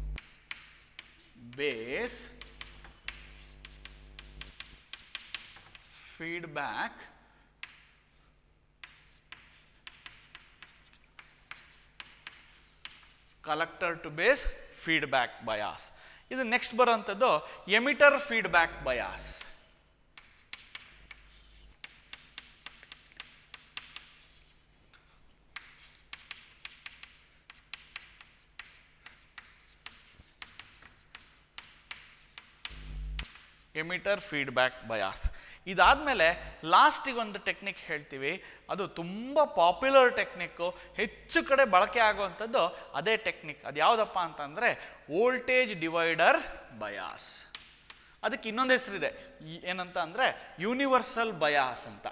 base feedback collector to base feedback bias ಇದು ನೆಕ್ಸ್ಟ್ ಬರೋಂಥದ್ದು emitter feedback bias emitter feedback bias ಇದಾದಮೇಲೆ ಲಾಸ್ಟಿಗೆ ಒಂದು ಟೆಕ್ನಿಕ್ ಹೇಳ್ತೀವಿ ಅದು ತುಂಬ ಪಾಪ್ಯುಲರ್ ಟೆಕ್ನಿಕ್ಕು ಹೆಚ್ಚು ಕಡೆ ಬಳಕೆ ಆಗುವಂಥದ್ದು ಅದೇ ಟೆಕ್ನಿಕ್ ಅದು ಯಾವುದಪ್ಪ ಅಂತಂದರೆ ವೋಲ್ಟೇಜ್ ಡಿವೈಡರ್ ಬಯಾಸ್ ಅದಕ್ಕೆ ಇನ್ನೊಂದು ಹೆಸರಿದೆ ಈ- ಏನಂತ ಅಂದರೆ ಯೂನಿವರ್ಸಲ್ ಬಯಾಸ್ ಅಂತ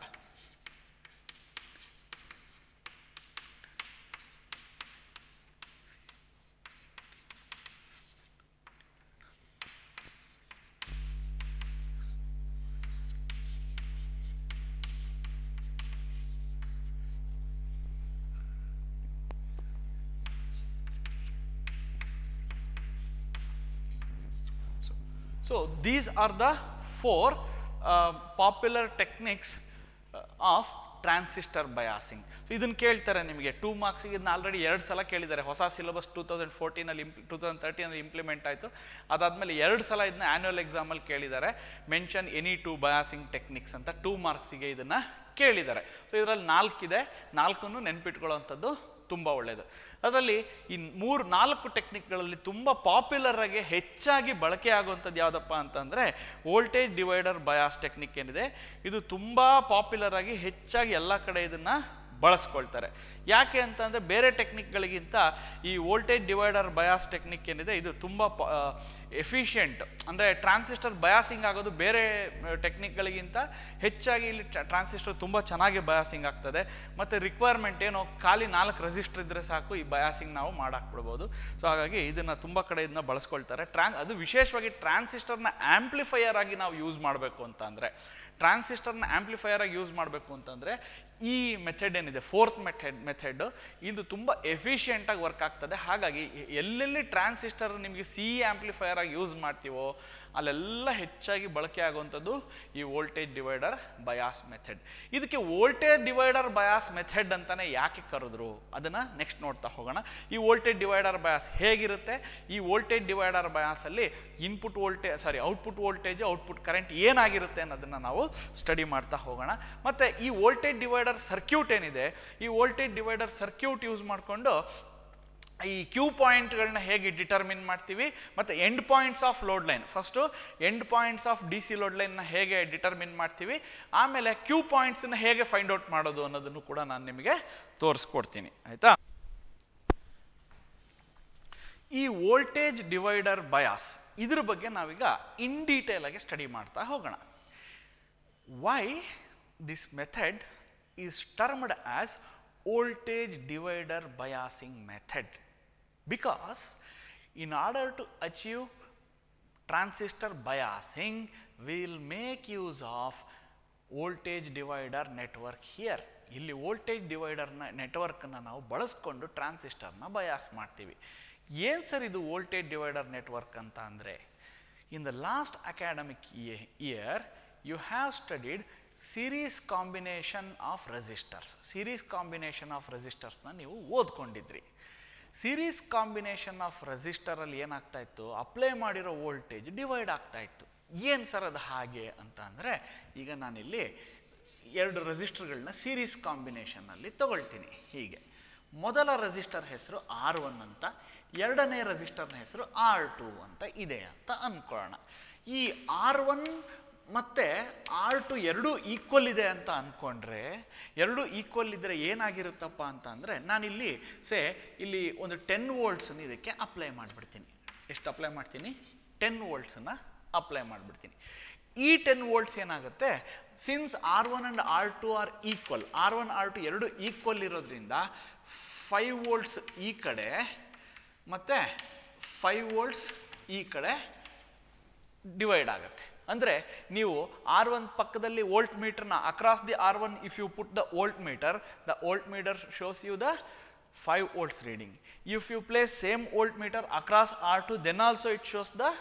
So these are the four uh, popular techniques uh, of transistor biasing so ಇದನ್ನು ಕೇಳ್ತಾರೆ ನಿಮಗೆ ಟೂ ಮಾರ್ಕ್ಸಿಗೆ ಇದನ್ನ ಆಲ್ರೆಡಿ ಎರಡು ಸಲ ಕೇಳಿದ್ದಾರೆ ಹೊಸ ಸಿಲೆಬಸ್ ಟೂ ತೌಸಂಡ್ ಫೋರ್ಟೀನಲ್ಲಿ ಇಂಪ್ ಟೂ ತೌಸಂಡ್ ತರ್ಟೀನಲ್ಲಿ ಇಂಪ್ಲಿಮೆಂಟ್ ಆಯಿತು ಅದಾದಮೇಲೆ ಎರಡು ಸಲ ಇದನ್ನ ಆ್ಯನ್ಯುವಲ್ ಎಕ್ಸಾಮಲ್ಲಿ ಕೇಳಿದ್ದಾರೆ mention any two biasing techniques ಅಂತ ಟೂ ಮಾರ್ಕ್ಸಿಗೆ ಇದನ್ನು ಕೇಳಿದ್ದಾರೆ ಸೊ ಇದರಲ್ಲಿ ನಾಲ್ಕಿದೆ ನಾಲ್ಕನ್ನು ನೆನ್ಪಿಟ್ಕೊಳ್ಳೋವಂಥದ್ದು ತುಂಬ ಒಳ್ಳೆಯದು ಅದರಲ್ಲಿ ಈ ಮೂರು ನಾಲ್ಕು ಟೆಕ್ನಿಕ್ಗಳಲ್ಲಿ ತುಂಬ ಪಾಪ್ಯುಲರ್ ಆಗಿ ಹೆಚ್ಚಾಗಿ ಬಳಕೆ ಆಗುವಂಥದ್ದು ಯಾವುದಪ್ಪ ಅಂತಂದರೆ ವೋಲ್ಟೇಜ್ ಡಿವೈಡರ್ ಬಯಾಸ್ ಟೆಕ್ನಿಕ್ ಏನಿದೆ ಇದು ತುಂಬ ಪಾಪ್ಯುಲರ್ ಆಗಿ ಹೆಚ್ಚಾಗಿ ಎಲ್ಲ ಕಡೆ ಇದನ್ನು ಬಳಸ್ಕೊಳ್ತಾರೆ ಯಾಕೆ ಅಂತಂದರೆ ಬೇರೆ ಟೆಕ್ನಿಕ್ಗಳಿಗಿಂತ ಈ ವೋಲ್ಟೇಜ್ ಡಿವೈಡರ್ ಬಯಾಸ್ ಟೆಕ್ನಿಕ್ ಏನಿದೆ ಇದು ತುಂಬ ಎಫಿಷಿಯೆಂಟ್ ಅಂದರೆ ಟ್ರಾನ್ಸಿಸ್ಟರ್ ಬಯಾಸಿಂಗ್ ಆಗೋದು ಬೇರೆ ಟೆಕ್ನಿಕ್ಗಳಿಗಿಂತ ಹೆಚ್ಚಾಗಿ ಇಲ್ಲಿ ಟ್ರಾನ್ಸಿಸ್ಟರ್ ತುಂಬ ಚೆನ್ನಾಗಿ ಬಯಾಸಿಂಗ್ ಆಗ್ತದೆ ಮತ್ತು ರಿಕ್ವೈರ್ಮೆಂಟ್ ಏನೋ ಖಾಲಿ ನಾಲ್ಕು ರೆಸಿಸ್ಟರ್ ಇದ್ದರೆ ಸಾಕು ಈ ಬಯಾಸಿಂಗ್ ನಾವು ಮಾಡಾಕ್ಬಿಡ್ಬೋದು ಸೊ ಹಾಗಾಗಿ ಇದನ್ನು ತುಂಬ ಕಡೆ ಇದನ್ನ ಬಳಸ್ಕೊಳ್ತಾರೆ ಟ್ರಾನ್ಸ್ ಅದು ವಿಶೇಷವಾಗಿ ಟ್ರಾನ್ಸಿಸ್ಟರ್ನ ಆ್ಯಂಪ್ಲಿಫೈಯರ್ ಆಗಿ ನಾವು ಯೂಸ್ ಮಾಡಬೇಕು ಅಂತ ಅಂದರೆ ಟ್ರಾನ್ಸಿಸ್ಟರ್ನ ಆ್ಯಂಪ್ಲಿಫೈಯರ್ ಆಗಿ ಯೂಸ್ ಮಾಡಬೇಕು ಅಂತಂದರೆ ಈ ಮೆಥಡ್ ಏನಿದೆ ಫೋರ್ತ್ ಮೆಥಡ್ ಮೆಥಡ್ ಇದು ತುಂಬ ಎಫಿಷಿಯೆಂಟಾಗಿ ವರ್ಕ್ ಆಗ್ತದೆ ಹಾಗಾಗಿ ಎಲ್ಲೆಲ್ಲಿ ಟ್ರಾನ್ಸಿಸ್ಟರ್ ನಿಮಗೆ ಸಿ ಆ್ಯಂಪ್ಲಿಫೈಯರ್ ಆಗಿ ಯೂಸ್ ಮಾಡ್ತೀವೋ ಅಲ್ಲೆಲ್ಲ ಹೆಚ್ಚಾಗಿ ಬಳಕೆ ಆಗುವಂಥದ್ದು ಈ ವೋಲ್ಟೇಜ್ ಡಿವೈಡರ್ ಬಯಾಸ್ ಮೆಥಡ್ ಇದಕ್ಕೆ ವೋಲ್ಟೇಜ್ ಡಿವೈಡರ್ ಬಯಾಸ್ ಮೆಥಡ್ ಅಂತಾನೆ ಯಾಕೆ ಕರೆದ್ರು ಅದನ್ನು ನೆಕ್ಸ್ಟ್ ನೋಡ್ತಾ ಹೋಗೋಣ ಈ ವೋಲ್ಟೇಜ್ ಡಿವೈಡರ್ ಬಯಾಸ್ ಹೇಗಿರುತ್ತೆ ಈ ವೋಲ್ಟೇಜ್ ಡಿವೈಡರ್ ಬಯಾಸಲ್ಲಿ input voltage sorry output voltage output current ಏನಾಗಿರುತ್ತೆ ಅನ್ನೋದನ್ನು ನಾವು ಸ್ಟಡಿ ಮಾಡ್ತಾ ಹೋಗೋಣ ಮತ್ತು ಈ ವೋಲ್ಟೇಜ್ ಡಿವೈಡರ್ ಸರ್ಕ್ಯೂಟ್ ಏನಿದೆ ಈ ವೋಲ್ಟೇಜ್ ಡಿವೈಡರ್ ಸರ್ಕ್ಯೂಟ್ ಯೂಸ್ ಮಾಡಿಕೊಂಡು ಈ ಕ್ಯೂ ಪಾಯಿಂಟ್ಗಳನ್ನ ಹೇಗೆ ಡಿಟರ್ಮಿನ್ ಮಾಡ್ತೀವಿ ಮತ್ತು end points of load line first end points of D C load ಲೈನ್ನ ಹೇಗೆ ಡಿಟರ್ಮಿನ್ ಮಾಡ್ತೀವಿ ಆಮೇಲೆ ಕ್ಯೂ ಪಾಯಿಂಟ್ಸನ್ನ ಹೇಗೆ ಫೈಂಡ್ ಔಟ್ ಮಾಡೋದು ಅನ್ನೋದನ್ನು ಕೂಡ ನಾನು ನಿಮಗೆ ತೋರಿಸ್ಕೊಡ್ತೀನಿ ಆಯಿತಾ ಈ ವೋಲ್ಟೇಜ್ ಡಿವೈಡರ್ ಬಯಾಸ್ ಇದ್ರ ಬಗ್ಗೆ ನಾವೀಗ ಇನ್ ಡೀಟೇಲ್ ಆಗಿ ಸ್ಟಡಿ ಮಾಡ್ತಾ ಹೋಗೋಣ why this method is termed as voltage divider biasing method because in order to achieve transistor biasing we will make use of voltage divider network here ಇಲ್ಲಿ voltage ಡಿವೈಡರ್ನ ನೆಟ್ವರ್ಕನ್ನು ನಾವು ಬಳಸ್ಕೊಂಡು ಟ್ರಾನ್ಸಿಸ್ಟರ್ನ ಬಯಾಸ್ ಮಾಡ್ತೀವಿ ಏನು ಸರ್ ಇದು ವೋಲ್ಟೇಜ್ ಡಿವೈಡರ್ ನೆಟ್ವರ್ಕ್ ಅಂತ ಅಂದರೆ in the last academic year you have studied series combination of resistors series combination of ರೆಸಿಸ್ಟರ್ಸ್ನ ನೀವು ಓದ್ಕೊಂಡಿದ್ರಿ ಸೀರೀಸ್ ಕಾಂಬಿನೇಷನ್ ಆಫ್ ರೆಸಿಸ್ಟರಲ್ಲಿ ಏನಾಗ್ತಾ ಇತ್ತು ಅಪ್ಲೈ ಮಾಡಿರೋ ವೋಲ್ಟೇಜ್ ಡಿವೈಡ್ ಆಗ್ತಾ ಇತ್ತು ಏನು ಸರ್ ಅದು ಹಾಗೆ ಅಂತ ಅಂದರೆ ಈಗ ನಾನಿಲ್ಲಿ ಎರಡು ರೆಸಿಸ್ಟರ್ಗಳನ್ನ ಸೀರೀಸ್ ಕಾಂಬಿನೇಷನಲ್ಲಿ ತಗೊಳ್ತೀನಿ ಹೀಗೆ ಮೊದಲ ರೆಸಿಸ್ಟರ್ ಹೆಸರು ಆರ್ ಒನ್ ಅಂತ ಎರಡನೇ ರೆಸಿಸ್ಟರ್ನ ಹೆಸರು ಆರ್ ಟು ಅಂತ ಇದೆ ಅಂತ ಅಂದ್ಕೊಳ್ಳೋಣ ಈ ಆರ್ ಒನ್ ಮತ್ತು ಆರ್ ಟು ಎರಡೂ ಈಕ್ವಲ್ ಇದೆ ಅಂತ ಅಂದ್ಕೊಂಡ್ರೆ ಎರಡೂ ಈಕ್ವಲ್ ಇದ್ದರೆ ಏನಾಗಿರುತ್ತಪ್ಪ ಅಂತ ಅಂದರೆ ನಾನಿಲ್ಲಿ ಸೇ ಇಲ್ಲಿ ಒಂದು ಟೆನ್ ವೋಲ್ಟ್ಸನ್ನು ಇದಕ್ಕೆ ಅಪ್ಲೈ ಮಾಡಿಬಿಡ್ತೀನಿ ಎಷ್ಟು ಅಪ್ಲೈ ಮಾಡ್ತೀನಿ ಟೆನ್ ವೋಲ್ಟ್ಸನ್ನು ಅಪ್ಲೈ ಮಾಡಿಬಿಡ್ತೀನಿ ಈ ಟೆನ್ ವೋಲ್ಟ್ಸ್ ಏನಾಗುತ್ತೆ since R one and R two are equal R one R two ಎರಡು ಈಕ್ವಲ್ ಇರೋದ್ರಿಂದ ಫೈವ್ ವೋಲ್ಟ್ಸ್ ಈ ಕಡೆ ಮತ್ತು ಫೈವ್ ವೋಲ್ಟ್ಸ್ ಈ ಕಡೆ ಡಿವೈಡ್ ಆಗುತ್ತೆ ಅಂದರೆ ನೀವು ಆರ್ ಒನ್ ಪಕ್ಕದಲ್ಲಿ ವೋಲ್ಟ್ ಮೀಟರ್ನ across the R one if you put the voltmeter the voltmeter shows you the five volts reading if you place same voltmeter across R two then also it shows the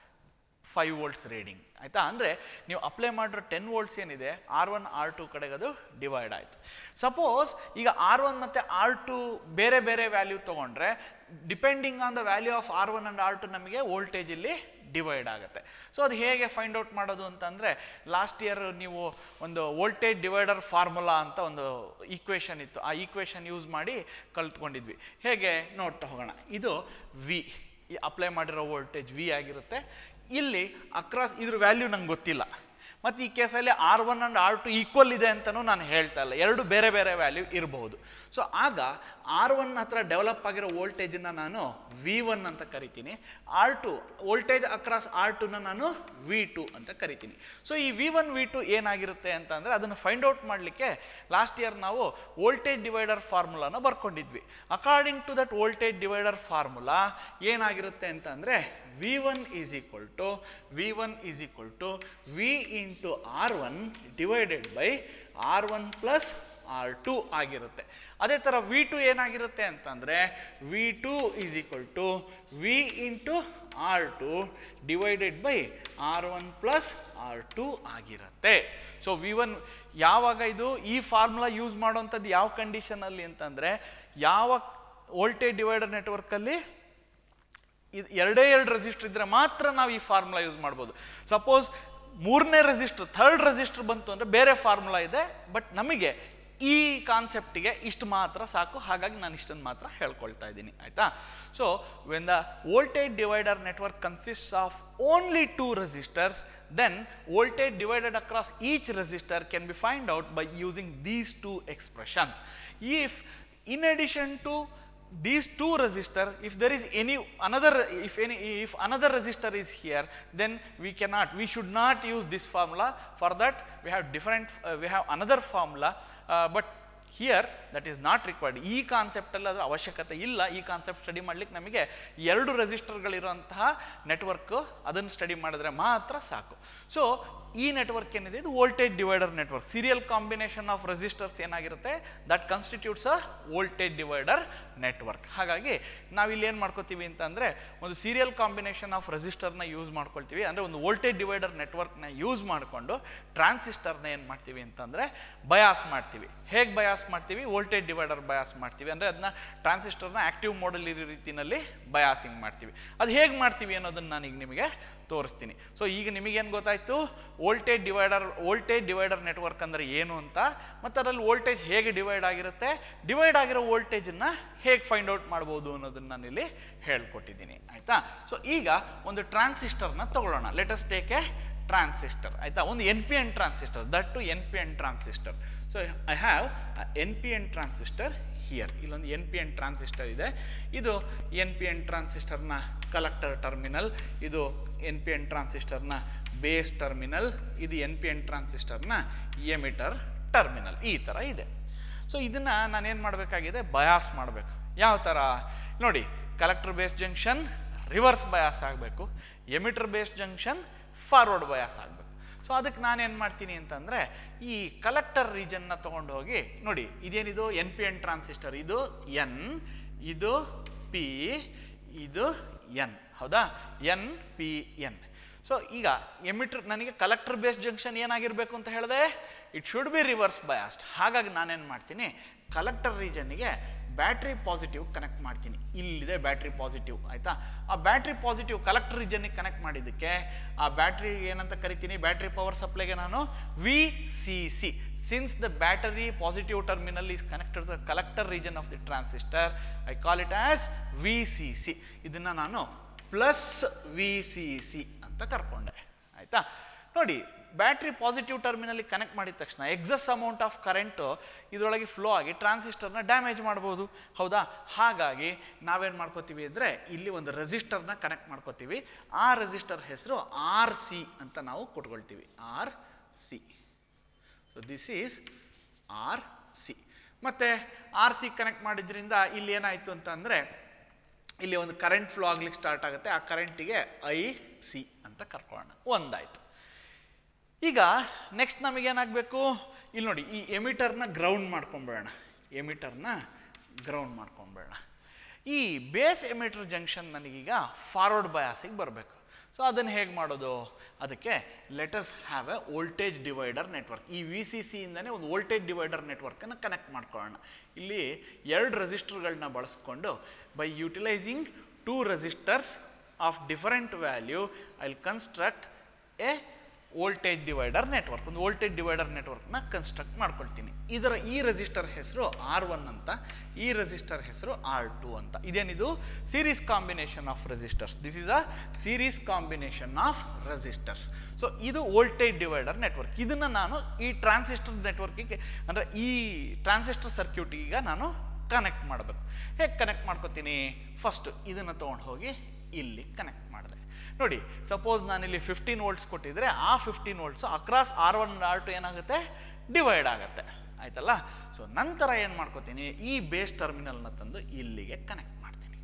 five volts reading ಆಯಿತಾ ಅಂದರೆ ನೀವು apply ಮಾಡಿರೋ ten volts ಏನಿದೆ R one R two ಕಡೆಗೆ ಅದು divide ಆಯಿತು suppose ಈಗ R one ಮತ್ತು ಆರ್ ಟು ಬೇರೆ ಬೇರೆ ವ್ಯಾಲ್ಯೂ ತೊಗೊಂಡ್ರೆ depending on the value of R one and R two ನಮಗೆ ವೋಲ್ಟೇಜ್ ಇಲ್ಲಿ ಡಿವೈಡ್ ಆಗುತ್ತೆ ಸೊ ಅದು ಹೇಗೆ ಫೈಂಡ್ ಔಟ್ ಮಾಡೋದು ಅಂತಂದರೆ ಲಾಸ್ಟ್ ಇಯರ್ ನೀವು ಒಂದು ವೋಲ್ಟೇಜ್ ಡಿವೈಡರ್ ಫಾರ್ಮುಲಾ ಅಂತ ಒಂದು ಈಕ್ವೇಷನ್ ಇತ್ತು ಆ ಈಕ್ವೇಷನ್ ಯೂಸ್ ಮಾಡಿ ಕಲ್ತ್ಕೊಂಡಿದ್ವಿ ಹೇಗೆ ನೋಡ್ತಾ ಹೋಗೋಣ ಇದು ವಿ ಈ ಅಪ್ಲೈ ಮಾಡಿರೋ ವೋಲ್ಟೇಜ್ ವಿ ಆಗಿರುತ್ತೆ ಇಲ್ಲಿ ಅಕ್ರಾಸ್ ಇದ್ರ ವ್ಯಾಲ್ಯೂ ನಂಗೆ ಗೊತ್ತಿಲ್ಲ ಮತ್ತು ಈ ಕೇಸಲ್ಲಿ R one and R two equal ಇದೆ ಅಂತಲೂ ನಾನು ಹೇಳ್ತಾ ಇಲ್ಲ ಎರಡು ಬೇರೆ ಬೇರೆ ವ್ಯಾಲ್ಯೂ ಇರಬಹುದು ಸೊ ಆಗ ಆರ್ ಒನ್ ಹತ್ರ ಡೆವಲಪ್ ಆಗಿರೋ ವೋಲ್ಟೇಜನ್ನು ನಾನು ವಿ ಒನ್ ಅಂತ ಕರಿತೀನಿ R two voltage across R ಟುನ ನಾನು ವಿ ಟು ಅಂತ ಕರಿತೀನಿ ಸೊ ಈ ವಿ ಒನ್ ವಿ ಟು ಏನಾಗಿರುತ್ತೆ ಅಂತ ಅಂದರೆ ಅದನ್ನು ಫೈಂಡ್ ಔಟ್ ಮಾಡಲಿಕ್ಕೆ ಲಾಸ್ಟ್ ಇಯರ್ ನಾವು ವೋಲ್ಟೇಜ್ ಡಿವೈಡರ್ ಫಾರ್ಮುಲಾನ ಬರ್ಕೊಂಡಿದ್ವಿ according to that voltage divider formula ಏನಾಗಿರುತ್ತೆ ಅಂತ ಅಂದರೆ V one is equal to V one is equal to V into R one divided by R one plus R two ಆಗಿರುತ್ತೆ ಅದೇ ಥರ V two ಏನಾಗಿರುತ್ತೆ ಅಂತಂದರೆ V two is equal to V into R two divided by R one plus R two ಆಗಿರುತ್ತೆ so V one ಯಾವಾಗ ಇದು ಈ formula use ಮಾಡೋವಂಥದ್ದು ಯಾವ ಕಂಡೀಷನಲ್ಲಿ ಅಂತಂದರೆ ಯಾವ ವೋಲ್ಟೇಜ್ ಡಿವೈಡರ್ ನೆಟ್ವರ್ಕಲ್ಲಿ ಇದು ಎರಡೇ ಎರಡು ರೆಸಿಸ್ಟರ್ ಇದ್ದರೆ ಮಾತ್ರ ನಾವು ಈ ಫಾರ್ಮುಲಾ ಯೂಸ್ ಮಾಡ್ಬೋದು ಸಪೋಸ್ ಮೂರನೇ ರೆಸಿಸ್ಟರ್ ಥರ್ಡ್ ರೆಸಿಸ್ಟರ್ ಬಂತು ಅಂದರೆ ಬೇರೆ ಫಾರ್ಮುಲಾ ಇದೆ ಬಟ್ ನಮಗೆ ಈ ಕಾನ್ಸೆಪ್ಟಿಗೆ ಇಷ್ಟು ಮಾತ್ರ ಸಾಕು ಹಾಗಾಗಿ ನಾನು ಇಷ್ಟನ್ನು ಮಾತ್ರ ಹೇಳ್ಕೊಳ್ತಾ ಇದ್ದೀನಿ ಆಯಿತಾ so when the voltage divider network consist of only two resistors then voltage divided across each resistor can be find out by using these two expressions if in addition to these two resistor if there is any another if any if another resistor is here then we cannot we should not use this formula for that we have different uh, we have another formula uh, but here that is not required ಈ ಕಾನ್ಸೆಪ್ಟಲ್ಲಿ ಅದರ ಅವಶ್ಯಕತೆ ಇಲ್ಲ ಈ concept study ಮಾಡ್ಲಿಕ್ಕೆ ನಮಗೆ ಎರಡು ರೆಸಿಸ್ಟರ್ಗಳಿರುವಂತಹ network ಅದನ್ನು ಸ್ಟಡಿ ಮಾಡಿದ್ರೆ ಮಾತ್ರ ಸಾಕು ಸೊ ಈ ನೆಟ್ವರ್ಕ್ ಏನಿದೆ ಇದು voltage divider network serial combination of resistors ಏನಾಗಿರುತ್ತೆ that constitutes a voltage divider network ಹಾಗಾಗಿ ನಾವಿಲ್ಲಿ ಏನು ಮಾಡ್ಕೋತೀವಿ ಅಂತಂದರೆ ಒಂದು ಸೀರಿಯಲ್ ಕಾಂಬಿನೇಷನ್ ಆಫ್ ರೆಸಿಸ್ಟರ್ನ ಯೂಸ್ ಮಾಡ್ಕೊಳ್ತೀವಿ ಅಂದರೆ ಒಂದು ವೋಲ್ಟೇಜ್ ಡಿವೈಡರ್ ನೆಟ್ವರ್ಕ್ನ ಯೂಸ್ ಮಾಡಿಕೊಂಡು ಟ್ರಾನ್ಸಿಸ್ಟರ್ನ ಏನು ಮಾಡ್ತೀವಿ ಅಂತಂದರೆ ಬಯಾಸ್ ಮಾಡ್ತೀವಿ ಹೇಗೆ ಬಯಾಸ್ ಮಾಡ್ತೀವಿ ವೋಲ್ಟೇಜ್ ಡಿವೈಡರ್ ಬಯಾಸ್ ಮಾಡ್ತೀವಿ ಅಂದರೆ ಅದನ್ನ ಟ್ರಾನ್ಸಿಸ್ಟರ್ನ ಆ್ಯಕ್ಟಿವ್ ಮೋಡಲ್ ಇರೋ ರೀತಿಯಲ್ಲಿ ಬಯಾಸಿಂಗ್ ಮಾಡ್ತೀವಿ ಅದು ಹೇಗೆ ಮಾಡ್ತೀವಿ ಅನ್ನೋದನ್ನು ನಾನು ಈಗ ನಿಮಗೆ ತೋರಿಸ್ತೀನಿ ಸೊ ಈಗ ನಿಮಗೇನು ಗೊತ್ತಾಯಿತು voltage divider voltage divider network ಅಂದರೆ ಏನು ಅಂತ ಮತ್ತು ಅದರಲ್ಲಿ ವೋಲ್ಟೇಜ್ ಹೇಗೆ ಡಿವೈಡ್ ಆಗಿರುತ್ತೆ ಡಿವೈಡ್ ಆಗಿರೋ ವೋಲ್ಟೇಜನ್ನು ಹೇಗೆ ಫೈಂಡ್ ಔಟ್ ಮಾಡ್ಬೋದು ಅನ್ನೋದನ್ನು ನಾನಿಲ್ಲಿ ಹೇಳ್ಕೊಟ್ಟಿದ್ದೀನಿ ಆಯಿತಾ ಸೊ ಈಗ ಒಂದು ಟ್ರಾನ್ಸಿಸ್ಟರ್ನ ತಗೊಳ್ಳೋಣ ಲೆಟಸ್ ಟೇಕ್ ಎ ಟ್ರಾನ್ಸಿಸ್ಟರ್ ಆಯಿತಾ ಒಂದು N P N transistor that to N P N transistor so I have N P N transistor here ಇಲ್ಲೊಂದು ಎನ್ ಪಿ ಎನ್ ಟ್ರಾನ್ಸಿಸ್ಟರ್ ಇದೆ ಇದು ಎನ್ ಪಿ ಎನ್ ಟ್ರಾನ್ಸಿಸ್ಟರ್ನ ಕಲೆಕ್ಟರ್ ಟರ್ಮಿನಲ್ ಇದು N P N ಟ್ರಾನ್ಸಿಸ್ಟರ್ನ base terminal ಇದು N P N ಟ್ರಾನ್ಸಿಸ್ಟರ್ನ emitter terminal ಈ ಥರ ಇದೆ ಸೊ ಇದನ್ನು ನಾನೇನು ಮಾಡಬೇಕಾಗಿದೆ ಬಯಾಸ್ ಮಾಡಬೇಕು ಯಾವ ಥರ ನೋಡಿ collector base junction reverse bias ಆಗಬೇಕು emitter base junction forward bias ಆಗಬೇಕು ಸೊ ಅದಕ್ಕೆ ನಾನೇನು ಮಾಡ್ತೀನಿ ಅಂತಂದರೆ ಈ ಕಲೆಕ್ಟರ್ ರೀಜನ್ನ ತೊಗೊಂಡು ಹೋಗಿ ನೋಡಿ ಇದೇನಿದು ಎನ್ ಪಿ ಎನ್ ಟ್ರಾನ್ಸಿಸ್ಟರ್ ಇದು ಎನ್ ಇದು ಪಿ ಇದು ಎನ್ ಹೌದಾ ಎನ್ ಪಿ ಎನ್ ಸೊ ಈಗ ಎಮಿಟರ್ ನನಗೆ ಕಲೆಕ್ಟರ್ ಬೇಸ್ ಜಂಕ್ಷನ್ ಏನಾಗಿರಬೇಕು ಅಂತ ಹೇಳಿದೆ it should be reverse biased ಹಾಗಾಗಿ ನಾನೇನು ಮಾಡ್ತೀನಿ ಕಲೆಕ್ಟರ್ ರೀಜನ್ನಿಗೆ ಬ್ಯಾಟ್ರಿ ಪಾಸಿಟಿವ್ ಕನೆಕ್ಟ್ ಮಾಡ್ತೀನಿ ಇಲ್ಲಿದೆ ಬ್ಯಾಟ್ರಿ ಪಾಸಿಟಿವ್ ಆಯಿತಾ ಆ ಬ್ಯಾಟ್ರಿ ಪಾಸಿಟಿವ್ ಕಲೆಕ್ಟರ್ ರೀಜನ್ನಿಗೆ ಕನೆಕ್ಟ್ ಮಾಡಿದ್ದಕ್ಕೆ ಆ ಬ್ಯಾಟ್ರಿ ಏನಂತ ಕರಿತೀನಿ ಬ್ಯಾಟ್ರಿ ಪವರ್ ಸಪ್ಲೈಗೆ ನಾನು V C C since the battery positive terminal is connected the collector region of the transistor I call it as V C C ಇದನ್ನು ನಾನು ಪ್ಲಸ್ ವಿ ಸಿ ಸಿ ಅಂತ ಕರ್ಕೊಂಡೆ ಆಯಿತಾ ನೋಡಿ ಬ್ಯಾಟ್ರಿ ಪಾಸಿಟಿವ್ ಟರ್ಮಿನಲ್ಲಿ ಕನೆಕ್ಟ್ ಮಾಡಿದ ತಕ್ಷಣ excess amount of current ಇದರೊಳಗೆ flow ಆಗಿ ಟ್ರಾನ್ಸಿಸ್ಟರ್ನ ಡ್ಯಾಮೇಜ್ ಮಾಡ್ಬೋದು ಹೌದಾ ಹಾಗಾಗಿ ನಾವೇನು ಮಾಡ್ಕೋತೀವಿ ಅಂದರೆ ಇಲ್ಲಿ ಒಂದು ರೆಸಿಸ್ಟರ್ನ ಕನೆಕ್ಟ್ ಮಾಡ್ಕೋತೀವಿ ಆ ರೆಸಿಸ್ಟರ್ ಹೆಸರು ಆರ್ ಸಿ ಅಂತ ನಾವು ಕೊಟ್ಕೊಳ್ತೀವಿ R C so this is R C ಮತ್ತು ಆರ್ ಸಿ ಕನೆಕ್ಟ್ ಮಾಡಿದ್ರಿಂದ ಇಲ್ಲಿ ಏನಾಯಿತು ಅಂತ ಅಂದರೆ ಇಲ್ಲಿ ಒಂದು ಕರೆಂಟ್ ಫ್ಲೋ ಆಗ್ಲಿಕ್ಕೆ ಸ್ಟಾರ್ಟ್ ಆಗುತ್ತೆ ಆ ಕರೆಂಟಿಗೆ ಐ ಸಿ ಅಂತ ಕರ್ಕೊಳ್ಳೋಣ ಒಂದಾಯಿತು ಈಗ ನೆಕ್ಸ್ಟ್ ನಮಗೇನಾಗಬೇಕು ಇಲ್ಲಿ ನೋಡಿ ಈ ಎಮಿಟರ್ನ ಗ್ರೌಂಡ್ ಮಾಡ್ಕೊಂಬೇಡ ಎಮಿಟರ್ನ ಗ್ರೌಂಡ್ ಮಾಡ್ಕೊಂಬೇಡ ಈ ಬೇಸ್ ಎಮಿಟರ್ ಜಂಕ್ಷನ್ ನನಗೀಗ ಫಾರ್ವರ್ಡ್ ಬಯಾಸಿಗೆ ಬರಬೇಕು ಸೊ ಅದನ್ನು ಹೇಗೆ ಮಾಡೋದು ಅದಕ್ಕೆ let's have a voltage divider network ಈ ವಿ ಸಿ ಸಿಯಿಂದನೇ ಒಂದು ವೋಲ್ಟೇಜ್ ಡಿವೈಡರ್ ನೆಟ್ವರ್ಕನ್ನು ಕನೆಕ್ಟ್ ಮಾಡ್ಕೊಳ್ಳೋಣ ಇಲ್ಲಿ ಎರಡು ರೆಸಿಸ್ಟರ್ಗಳನ್ನ ಬಳಸ್ಕೊಂಡು by utilizing two resistors of different value I will construct a voltage divider network ಒಂದು ವೋಲ್ಟೇಜ್ ಡಿವೈಡರ್ ನೆಟ್ವರ್ಕ್ನ ಕನ್ಸ್ಟ್ರಕ್ಟ್ ಮಾಡ್ಕೊಳ್ತೀನಿ ಇದರ ಈ ರೆಸಿಸ್ಟರ್ ಹೆಸರು ಆರ್ ಒನ್ ಅಂತ ಈ ರೆಸಿಸ್ಟರ್ ಹೆಸರು ಆರ್ ಟು ಅಂತ ಇದೇನಿದು series combination of resistors this is a series combination of resistors so ಇದು ವೋಲ್ಟೇಜ್ ಡಿವೈಡರ್ ನೆಟ್ವರ್ಕ್ ಇದನ್ನು ನಾನು ಈ ಟ್ರಾನ್ಸಿಸ್ಟರ್ ನೆಟ್ವರ್ಕಿಗೆ ಅಂದರೆ ಈ ಟ್ರಾನ್ಸಿಸ್ಟರ್ ಸರ್ಕ್ಯೂಟಿಗೆ ನಾನು ಕನೆಕ್ಟ್ ಮಾಡಬೇಕು ಹೇಗೆ ಕನೆಕ್ಟ್ ಮಾಡ್ಕೊತೀನಿ ಫಸ್ಟ್ ಇದನ್ನು ತೊಗೊಂಡು ಹೋಗಿ ಇಲ್ಲಿ ಕನೆಕ್ಟ್ ಮಾಡಿದೆ ನೋಡಿ ಸಪೋಸ್ ನಾನಿಲ್ಲಿ ಫಿಫ್ಟೀನ್ ವೋಲ್ಟ್ಸ್ ಕೊಟ್ಟಿದ್ರೆ ಆ fifteen volts across R one R two ಏನಾಗುತ್ತೆ ಡಿವೈಡ್ ಆಗುತ್ತೆ ಆಯ್ತಲ್ಲ ಸೊ ನಂತರ ಏನು ಮಾಡ್ಕೋತೀನಿ ಈ ಬೇಸ್ ಟರ್ಮಿನಲ್ನ ತಂದು ಇಲ್ಲಿಗೆ ಕನೆಕ್ಟ್ ಮಾಡ್ತೀನಿ